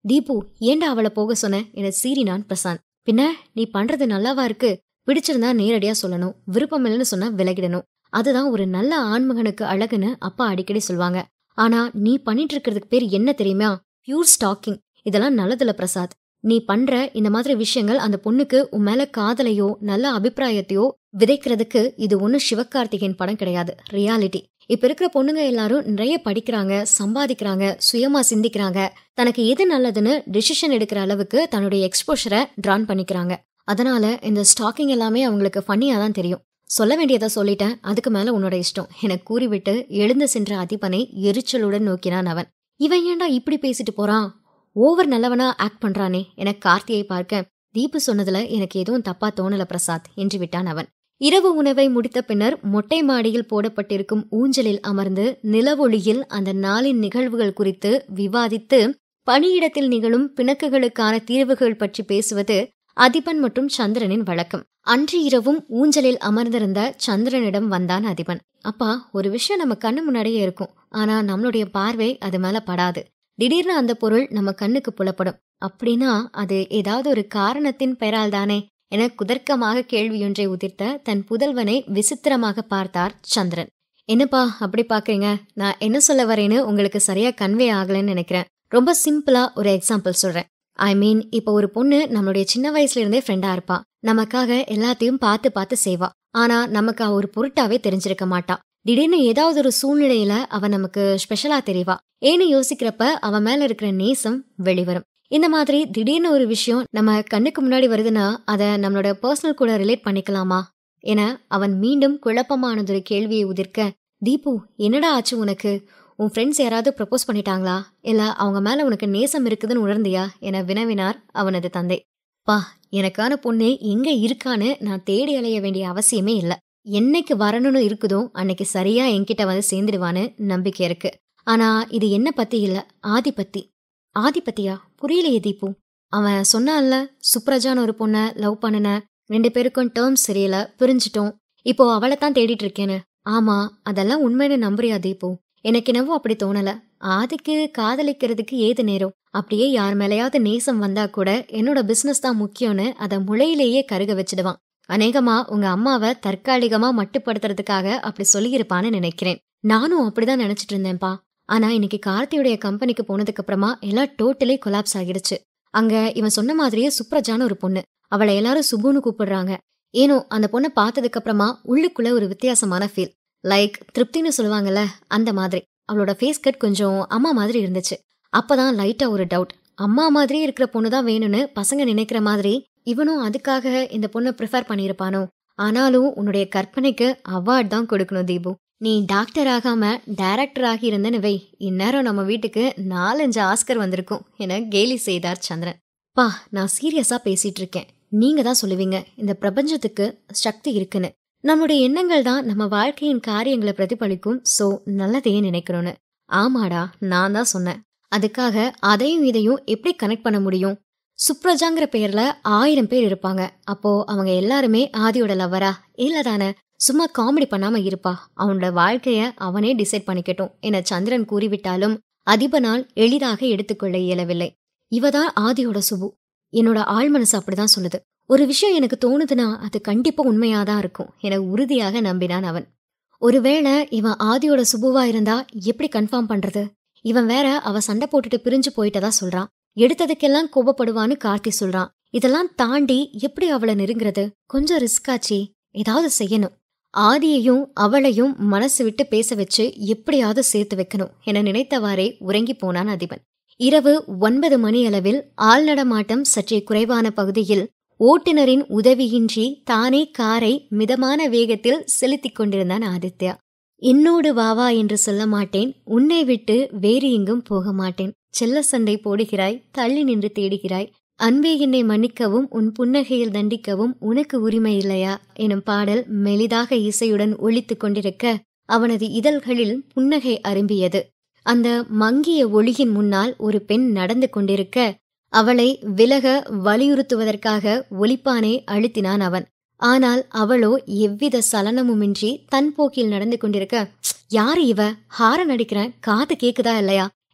தீபு ஏண்டா அவளை போக சொன்ன என சீறினான் பிரசாந்த் பின்ன நீ பண்றது நல்லாவா இருக்கு பிடிச்சிருந்தா நேரடியா சொல்லணும் விருப்பம் இல்லைன்னு சொன்னா விலகிடணும் அதுதான் ஒரு நல்ல ஆண்மகனுக்கு அழகுன்னு அப்பா அடிக்கடி சொல்லுவாங்க ஆனா நீ பண்ணிட்டு இருக்கிறதுக்கு பேர் என்ன தெரியுமா பியூர் ஸ்டாக்கிங் இதெல்லாம் நல்லதில்ல பிரசாத் நீ பண்ற இந்த மாதிரி விஷயங்கள் அந்த பொண்ணுக்கு உன் மேல காதலையோ நல்ல அபிப்பிராயத்தையோ விதைக்கிறதுக்கு இது ஒன்றும் சிவகார்த்திகேயன் படம் கிடையாது ரியாலிட்டி இப்ப இருக்கிற பொண்ணுங்க எல்லாரும் நிறைய படிக்கிறாங்க சம்பாதிக்கிறாங்க சுயமா சிந்திக்கிறாங்க தனக்கு எது நல்லதுன்னு டிசிஷன் எடுக்கிற அளவுக்கு தன்னுடைய எக்ஸ்போஷரை ட்ரான் பண்ணிக்கிறாங்க அதனால இந்த ஸ்டாக்கிங் எல்லாமே அவங்களுக்கு ஃபன்னியா தான் தெரியும் சொல்ல வேண்டியதை சொல்லிட்டேன் அதுக்கு மேல உன்னோட இஷ்டம் என கூறிவிட்டு எழுந்து சென்ற அதிபனை எரிச்சலுடன் நோக்கினான் அவன் இவன் ஏன்டா இப்படி பேசிட்டு போறான் ஓவர் நல்லவனா ஆக்ட் பண்றானே என கார்த்தியை பார்க்க தீபு சொன்னதுல எனக்கு எதுவும் தப்பா தோணல பிரசாத் என்று விட்டான் அவன் இரவு உணவை முடித்த பின்னர் மொட்டை மாடியில் போடப்பட்டிருக்கும் ஊஞ்சலில் அமர்ந்து நிலவொளியில் அந்த நாளின் நிகழ்வுகள் குறித்து விவாதித்து பணியிடத்தில் நிகழும் பிணக்குகளுக்கான தீர்வுகள் பற்றி பேசுவது அதிபன் மற்றும் சந்திரனின் வழக்கம் அன்று இரவும் ஊஞ்சலில் அமர்ந்திருந்த சந்திரனிடம் வந்தான் அதிபன் அப்பா ஒரு விஷயம் நம்ம கண்ணு முன்னாடியே இருக்கும் ஆனா நம்மளுடைய பார்வை அது மேல படாது திடீர்னு அந்த பொருள் நம்ம கண்ணுக்கு புலப்படும் அப்படின்னா அது ஏதாவது ஒரு காரணத்தின் பெயரால் தானே என குதர்க்கமாக கேள்வியொன்றை உதிர்த்த தன் புதல்வனை விசித்திரமாக பார்த்தார் சந்திரன் என்னப்பா அப்படி பாக்குறீங்க நான் என்ன சொல்ல வரேன்னு உங்களுக்கு சரியா கன்வே ஆகலைன்னு நினைக்கிறேன் ரொம்ப சிம்பிளா ஒரு எக்ஸாம்பிள் சொல்றேன் ஐ மீன் இப்போ ஒரு பொண்ணு நம்மளுடைய சின்ன வயசுல இருந்தே ஃப்ரெண்டா இருப்பா நமக்காக எல்லாத்தையும் பார்த்து பார்த்து செய்வா ஆனா நமக்கு அவ ஒரு பொருட்டாவே தெரிஞ்சிருக்க மாட்டா திடீர்னு ஏதாவது ஒரு சூழ்நிலையில அவ நமக்கு ஸ்பெஷலா தெரியவா ஏன்னு யோசிக்கிறப்ப அவ மேல இருக்கிற நேசம் வெளிவரும் இந்த மாதிரி திடீர்னு ஒரு விஷயம் நம்ம கண்ணுக்கு முன்னாடி வருதுன்னா அதை நம்மளோட பர்சனல் கூட ரிலேட் பண்ணிக்கலாமா என அவன் மீண்டும் குழப்பமானதொரு கேள்வியை உதிர்க்க தீபு என்னடா ஆச்சு உனக்கு உன் ஃப்ரெண்ட்ஸ் யாராவது ப்ரப்போஸ் பண்ணிட்டாங்களா இல்ல அவங்க மேல உனக்கு நேசம் இருக்குதுன்னு உணர்ந்தியா என வினவினார் அவனது தந்தை பா எனக்கான பொண்ணு எங்க இருக்கான்னு நான் தேடி அலைய வேண்டிய அவசியமே இல்ல என்னைக்கு வரணும்னு இருக்குதோ அன்னைக்கு சரியா என்கிட்ட வந்து சேர்ந்துடுவான்னு நம்பிக்கை இருக்கு ஆனா இது என்ன பத்தி இல்ல ஆதி பத்தி ஆதி பத்தியா புரியலையே தீபு அவன் சொன்னான்ல சுப்ரஜான்னு ஒரு பொண்ண லவ் பண்ணுன ரெண்டு பேருக்கும் டேர்ம்ஸ் சரியில்ல பிரிஞ்சிட்டோம் இப்போ அவளை தான் தேடிட்டு இருக்கேன்னு ஆமா அதெல்லாம் உண்மைன்னு நம்புறியா தீபு எனக்கு என்னவோ அப்படி தோணல ஆதிக்கு காதலிக்கிறதுக்கு ஏது நேரம் அப்படியே யார் மேலேயாவது நேசம் வந்தா கூட என்னோட பிசினஸ் தான் முக்கியம்னு அதை முளையிலேயே கருக வச்சிடுவான் அநேகமா உங்க அம்மாவை தற்காலிகமா மட்டுப்படுத்துறதுக்காக அப்படி சொல்லியிருப்பான்னு நினைக்கிறேன் நானும் அப்படிதான் நினைச்சிட்டு இருந்தேன்ப்பா ஆனா இன்னைக்கு கார்த்தியுடைய கம்பெனிக்கு போனதுக்கு அப்புறமா எல்லாம் டோட்டலி கொலாப்ஸ் ஆகிடுச்சு அங்க இவன் சொன்ன மாதிரியே சுப்ரஜான்னு ஒரு பொண்ணு அவளை எல்லாரும் சுபுன்னு கூப்பிடுறாங்க ஏனோ அந்த பொண்ணை பார்த்ததுக்கு அப்புறமா உள்ளுக்குள்ள ஒரு வித்தியாசமான ஃபீல் லைக் திருப்தின்னு சொல்லுவாங்கல்ல அந்த மாதிரி அவளோட ஃபேஸ் கட் கொஞ்சம் அம்மா மாதிரி இருந்துச்சு அப்பதான் லைட்டா ஒரு டவுட் அம்மா மாதிரி இருக்கிற பொண்ணு தான் வேணும்னு பசங்க நினைக்கிற மாதிரி இவனும் அதுக்காக இந்த பொண்ணை ப்ரிஃபர் பண்ணியிருப்பானோ ஆனாலும் உன்னுடைய கற்பனைக்கு அவார்ட் தான் கொடுக்கணும் தீபு நீ டாக்டர் ஆகாம டைரக்டர் ஆகி இருந்தன்னு வை இந்நேரம் நம்ம வீட்டுக்கு நாலஞ்சு ஆஸ்கர் வந்திருக்கும் என கேலி செய்தார் சந்திரன் பா நான் சீரியஸா பேசிட்டு இருக்கேன் நீங்க தான் சொல்லுவீங்க இந்த பிரபஞ்சத்துக்கு சக்தி இருக்குன்னு நம்முடைய எண்ணங்கள் தான் நம்ம வாழ்க்கையின் காரியங்களை பிரதிபலிக்கும் சோ நல்லதையே நினைக்கிறோன்னு ஆமாடா நான் தான் சொன்னேன் அதுக்காக அதையும் இதையும் எப்படி கனெக்ட் பண்ண முடியும் சுப்ரஜாங்கிற பெயர்ல ஆயிரம் பேர் இருப்பாங்க அப்போ அவங்க எல்லாருமே ஆதியோட லவ்வரா இல்ல தானே சும்மா காமெடி பண்ணாம இருப்பா அவனோட வாழ்க்கைய அவனே டிசைட் பண்ணிக்கட்டும் என சந்திரன் கூறிவிட்டாலும் அதிபனால் எளிதாக எடுத்துக்கொள்ள இயலவில்லை இவதான் ஆதியோட சுபு என்னோட ஆழ் மனசு அப்படிதான் சொல்லுது ஒரு விஷயம் எனக்கு தோணுதுன்னா அது கண்டிப்பா உண்மையாதான் இருக்கும் என உறுதியாக நம்பினான் அவன் ஒருவேளை இவன் ஆதியோட சுபுவா இருந்தா எப்படி கன்ஃபார்ம் பண்றது இவன் வேற அவ சண்டை போட்டுட்டு பிரிஞ்சு போயிட்டதா சொல்றான் எடுத்ததுக்கெல்லாம் கோபப்படுவான்னு கார்த்தி சொல்றான் இதெல்லாம் தாண்டி எப்படி அவளை நெருங்குறது கொஞ்சம் ரிஸ்க் ஆச்சு ஏதாவது செய்யணும் ஆதியையும் அவளையும் மனசு விட்டு பேச வச்சு எப்படியாவது சேர்த்து வைக்கணும் என நினைத்தவாறே உறங்கி போனான் அதிபன் இரவு ஒன்பது மணி அளவில் ஆள்நடமாட்டம் சற்றே குறைவான பகுதியில் ஓட்டுநரின் உதவியின்றி தானே காரை மிதமான வேகத்தில் செலுத்திக் கொண்டிருந்தான் ஆதித்யா என்னோடு வாவா என்று சொல்ல மாட்டேன் உன்னை விட்டு வேறு எங்கும் போக மாட்டேன் செல்ல சண்டை போடுகிறாய் தள்ளி நின்று தேடுகிறாய் அன்பே என்னை மன்னிக்கவும் உன் புன்னகையில் தண்டிக்கவும் உனக்கு உரிமை இல்லையா எனும் பாடல் மெலிதாக இசையுடன் ஒழித்துக் கொண்டிருக்க அவனது இதழ்களில் புன்னகை அரும்பியது அந்த மங்கிய ஒளியின் முன்னால் ஒரு பெண் நடந்து கொண்டிருக்க அவளை விலக வலியுறுத்துவதற்காக ஒலிப்பானை அழுத்தினான் அவன் ஆனால் அவளோ எவ்வித சலனமுமின்றி தன் போக்கில் நடந்து கொண்டிருக்க யாரு இவ ஹாரன் அடிக்கிறேன் காது கேக்குதா இல்லையா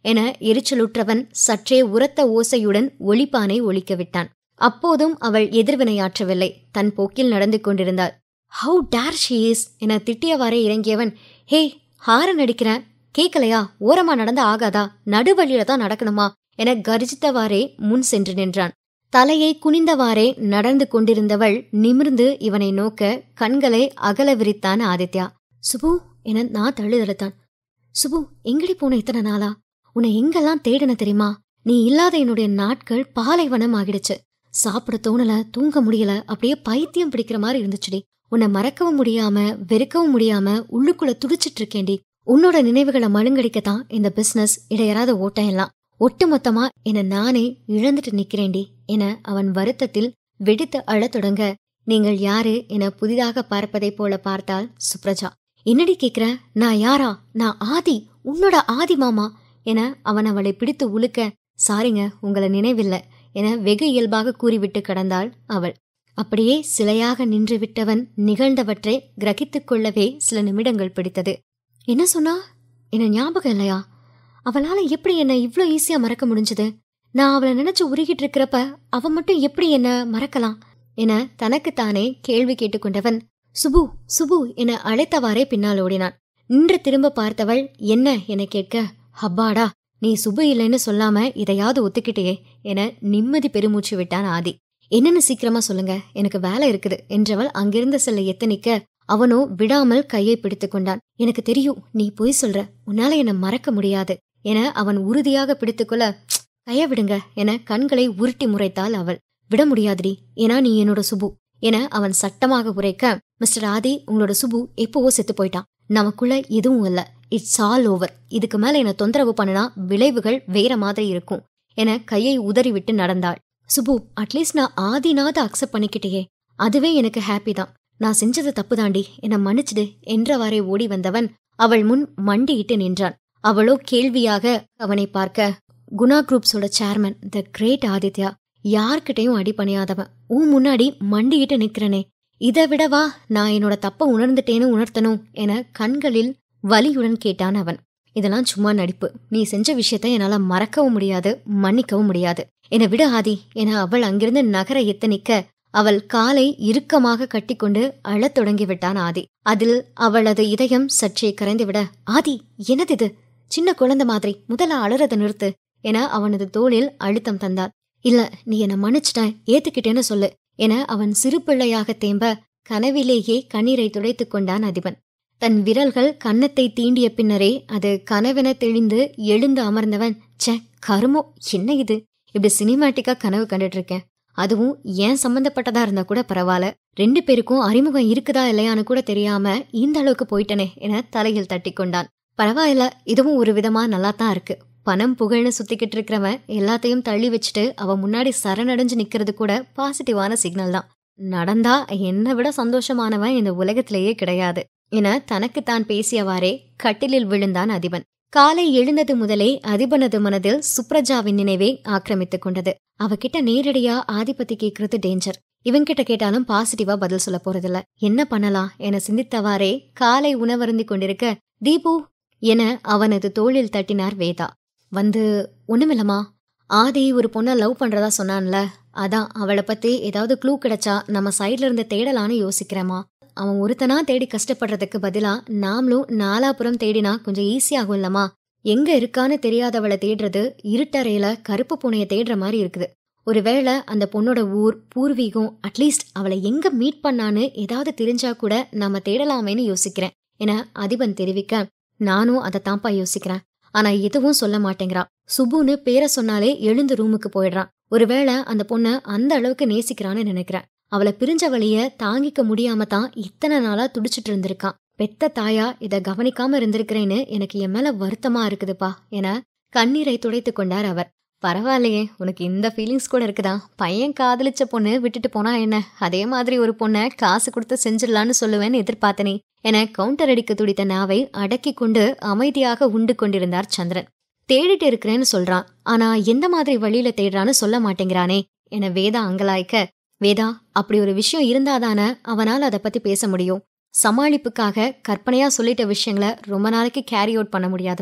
என எரிச்சலுற்றவன் சற்றே உரத்த ஓசையுடன் ஒளிப்பானை ஒலிக்க விட்டான் அப்போதும் அவள் எதிர்வினையாற்றவில்லை தன் போக்கில் நடந்து கொண்டிருந்தாள் ஹவு டேர் ஷீ இஸ் என திட்டியவாறே இறங்கியவன் ஹே ஹாரன் அடிக்கிறேன் கேட்கலையா ஓரமா நடந்த ஆகாதா நடுவழியில தான் நடக்கணுமா என கர்ஜித்தவாறே முன் சென்று நின்றான் தலையை குனிந்தவாறே நடந்து கொண்டிருந்தவள் நிமிர்ந்து இவனை நோக்க கண்களை அகல விரித்தான் ஆதித்யா சுபு என நான் தழுதழுத்தான் சுபு எங்கடி போன இத்தனை நாளா உன்னை எங்கெல்லாம் தேடின தெரியுமா நீ இல்லாத என்னுடைய நாட்கள் பாலைவனம் ஆகிடுச்சு சாப்பிட தோணல தூங்க முடியல அப்படியே பைத்தியம் பிடிக்கிற மாதிரி இருந்துச்சுடி உன்னை மறக்கவும் முடியாம வெறுக்கவும் முடியாம உள்ளுக்குள்ள துடிச்சிட்டு இருக்கேன்டி உன்னோட நினைவுகளை மழுங்கடிக்கத்தான் இந்த பிசினஸ் இடையறாத ஓட்டம் எல்லாம் ஒட்டுமொத்தமா என நானே இழந்துட்டு நிக்கிறேன்டி என அவன் வருத்தத்தில் வெடித்து அழத் தொடங்க நீங்கள் யாரு என புதிதாக பார்ப்பதைப் போல பார்த்தாள் சுப்ரஜா என்னடி கேக்குற நான் யாரா நான் ஆதி உன்னோட ஆதி மாமா என அவன் அவளை பிடித்து உலுக்க சாரிங்க உங்களை நினைவில்லை என வெகு இயல்பாக கூறிவிட்டு கடந்தாள் அவள் அப்படியே சிலையாக நின்று விட்டவன் நிகழ்ந்தவற்றை கிரகித்துக் கொள்ளவே சில நிமிடங்கள் பிடித்தது என்ன சொன்னா என்ன ஞாபகம் இல்லையா அவளால எப்படி என்ன இவ்ளோ ஈஸியா மறக்க முடிஞ்சது நான் அவளை நினைச்சு உருகிட்டு இருக்கிறப்ப அவ மட்டும் எப்படி என்ன மறக்கலாம் என தனக்குத்தானே கேள்வி கேட்டுக்கொண்டவன் சுபு சுபு என அழைத்தவாறே பின்னால் ஓடினான் நின்று திரும்ப பார்த்தவள் என்ன என கேட்க ஹப்பாடா நீ சுபு இல்லைன்னு சொல்லாம இதையாவது ஒத்துக்கிட்டே என நிம்மதி பெருமூச்சு விட்டான் ஆதி என்னன்னு சீக்கிரமா சொல்லுங்க எனக்கு வேலை இருக்குது என்றவள் அங்கிருந்து செல்ல எத்தனிக்க அவனோ விடாமல் கையை பிடித்துக் கொண்டான் எனக்கு தெரியும் நீ பொய் சொல்ற உன்னால என்ன மறக்க முடியாது என அவன் உறுதியாக பிடித்துக்கொள்ள கைய விடுங்க என கண்களை உருட்டி முறைத்தாள் அவள் விட முடியாதுடி ஏன்னா நீ என்னோட சுபு என அவன் சட்டமாக உரைக்க மிஸ்டர் ஆதி உங்களோட சுபு எப்பவோ செத்து போயிட்டான் நமக்குள்ள எதுவும் இல்ல இட்ஸ் ஆல் ஓவர் இதுக்கு மேல என்ன தொந்தரவு பண்ணுனா விளைவுகள் வேற மாதிரி இருக்கும் என கையை உதறிவிட்டு நடந்தாள் சுபு அட்லீஸ்ட் நான் ஆதினாவது அக்செப்ட் பண்ணிக்கிட்டேயே அதுவே எனக்கு ஹாப்பி தான் நான் செஞ்சது தப்பு தாண்டி என்னை மன்னிச்சிடு என்றவாறே ஓடி வந்தவன் அவள் முன் மண்டியிட்டு நின்றான் அவளோ கேள்வியாக அவனை பார்க்க குணா குரூப்ஸோட சேர்மன் த கிரேட் ஆதித்யா யார்கிட்டயும் அடி பணியாதவன் உன் முன்னாடி மண்டியிட்டு நிக்கிறனே இதை விடவா நான் என்னோட தப்ப உணர்ந்துட்டேன்னு உணர்த்தணும் என கண்களில் வலியுடன் கேட்டான் அவன் இதெல்லாம் சும்மா நடிப்பு நீ செஞ்ச விஷயத்த என்னால மறக்கவும் முடியாது மன்னிக்கவும் முடியாது என விட ஆதி என அவள் அங்கிருந்து நகர எத்தனிக்க அவள் காலை இறுக்கமாக கட்டிக்கொண்டு அழத் தொடங்கிவிட்டான் ஆதி அதில் அவளது இதயம் சற்றே கரைந்துவிட ஆதி என்னது இது சின்ன குழந்தை மாதிரி முதல்ல அழறத நிறுத்து என அவனது தோளில் அழுத்தம் தந்தாள் இல்ல நீ என்ன மன்னிச்சிட்ட ஏத்துக்கிட்டேன்னு சொல்லு என அவன் சிறு பிள்ளையாக தேம்ப கனவிலேயே கண்ணீரை துடைத்துக் கொண்டான் அதிபன் தன் விரல்கள் கன்னத்தை தீண்டிய பின்னரே அது கனவென தெளிந்து எழுந்து அமர்ந்தவன் ச்சே கருமோ என்ன இது இப்படி சினிமேட்டிக்கா கனவு கண்டுட்டு இருக்கேன் அதுவும் ஏன் சம்பந்தப்பட்டதா இருந்தா கூட பரவாயில்ல ரெண்டு பேருக்கும் அறிமுகம் இருக்குதா இல்லையான்னு கூட தெரியாம இந்த அளவுக்கு போயிட்டனே என தலையில் தட்டி கொண்டான் பரவாயில்ல இதுவும் ஒரு விதமா நல்லா தான் இருக்கு பணம் புகழ்னு சுத்திக்கிட்டு இருக்கிறவன் எல்லாத்தையும் தள்ளி வச்சுட்டு அவன் முன்னாடி சரணடைஞ்சு நிக்கிறது கூட பாசிட்டிவான சிக்னல் தான் நடந்தா என்னை விட சந்தோஷமானவன் இந்த உலகத்திலேயே கிடையாது என தனக்குத்தான் பேசியவாறே கட்டிலில் விழுந்தான் அதிபன் காலை எழுந்தது முதலே அதிபனது மனதில் சுப்ரஜாவின் நினைவே ஆக்கிரமித்துக் கொண்டது அவகிட்ட நேரடியா ஆதிபத்தி கேட்கறது டேஞ்சர் இவன்கிட்ட கேட்டாலும் பாசிட்டிவா பதில் சொல்ல போறதில்ல என்ன பண்ணலாம் என சிந்தித்தவாறே காலை உணவருந்தி கொண்டிருக்க தீபு என அவனது தோளில் தட்டினார் வேதா வந்து ஒண்ணுமில்லமா ஆதி ஒரு பொண்ணை லவ் பண்றதா சொன்னான்ல அதான் அவளை பத்தி ஏதாவது க்ளூ கிடைச்சா நம்ம சைட்ல இருந்து தேடலான்னு யோசிக்கிறேமா அவன் ஒருத்தனா தேடி கஷ்டப்படுறதுக்கு பதிலா நாமளும் நாலாபுரம் தேடினா கொஞ்சம் ஈஸியாகும் இல்லமா எங்க இருக்கான்னு தெரியாதவளை தேடுறது இருட்டறையில கருப்பு பூனைய தேடுற மாதிரி இருக்குது ஒருவேளை அந்த பொண்ணோட ஊர் பூர்வீகம் அட்லீஸ்ட் அவளை எங்க மீட் பண்ணான்னு ஏதாவது தெரிஞ்சா கூட நாம தேடலாமேன்னு யோசிக்கிறேன் என அதிபன் தெரிவிக்க நானும் அதை தான்ப்பா யோசிக்கிறேன் ஆனா எதுவும் சொல்ல மாட்டேங்கிறா சுபுன்னு பேரை சொன்னாலே எழுந்து ரூமுக்கு போயிடுறான் ஒருவேளை அந்த பொண்ண அந்த அளவுக்கு நேசிக்கிறான்னு நினைக்கிறேன் அவளை பிரிஞ்ச வழிய தாங்கிக்க முடியாம தான் இத்தனை நாளா துடிச்சிட்டு இருந்திருக்கான் பெத்த தாயா இத கவனிக்காம இருந்திருக்கிறேன்னு எனக்கு என் மேல வருத்தமா இருக்குதுப்பா என கண்ணீரை துடைத்து கொண்டார் அவர் பரவாயில்லையே உனக்கு இந்த ஃபீலிங்ஸ் கூட இருக்குதா பையன் காதலிச்ச பொண்ணு விட்டுட்டு போனா என்ன அதே மாதிரி ஒரு பொண்ணை காசு கொடுத்து செஞ்சிடலான்னு சொல்லுவேன்னு எதிர்பார்த்தனே என கவுண்டர் அடிக்க துடித்த நாவை அடக்கி கொண்டு அமைதியாக உண்டு கொண்டிருந்தார் சந்திரன் தேடிட்டு இருக்கிறேன்னு சொல்றான் ஆனா எந்த மாதிரி வழியில தேடுறான்னு சொல்ல மாட்டேங்கிறானே என வேதா அங்கலாய்க்க வேதா அப்படி ஒரு விஷயம் இருந்தாதானே அவனால் அதை பத்தி பேச முடியும் சமாளிப்புக்காக கற்பனையா சொல்லிட்ட விஷயங்களை ரொம்ப நாளைக்கு கேரி அவுட் பண்ண முடியாதுமா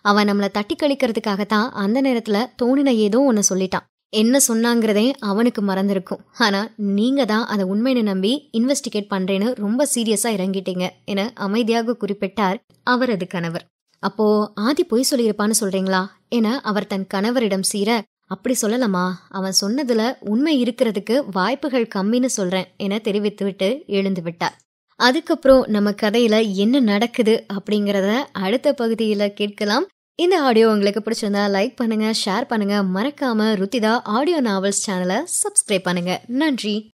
அவன் நம்மளை தட்டி கழிக்கிறதுக்காக தான் அந்த நேரத்துல தோணின ஏதோ ஒன்று சொல்லிட்டான் என்ன சொன்னாங்கிறதே அவனுக்கு மறந்திருக்கும் ஆனா நீங்க தான் அதை உண்மைன்னு நம்பி இன்வெஸ்டிகேட் பண்றேன்னு ரொம்ப சீரியஸா இறங்கிட்டீங்க என அமைதியாக குறிப்பிட்டார் அவரது கணவர் அப்போ ஆதி பொய் சொல்லியிருப்பான்னு சொல்றீங்களா என அவர் தன் கணவரிடம் சீர அப்படி சொல்லலாமா அவன் சொன்னதுல உண்மை இருக்கிறதுக்கு வாய்ப்புகள் கம்மின்னு சொல்றேன் என தெரிவித்துவிட்டு எழுந்து விட்டார் அதுக்கப்புறம் நம்ம கதையில என்ன நடக்குது அப்படிங்கிறத அடுத்த பகுதியில கேட்கலாம் இந்த ஆடியோ உங்களுக்கு பிடிச்சிருந்தா லைக் பண்ணுங்க ஷேர் பண்ணுங்க மறக்காம ருத்திதா ஆடியோ நாவல்ஸ் சேனலை சப்ஸ்கிரைப் பண்ணுங்க நன்றி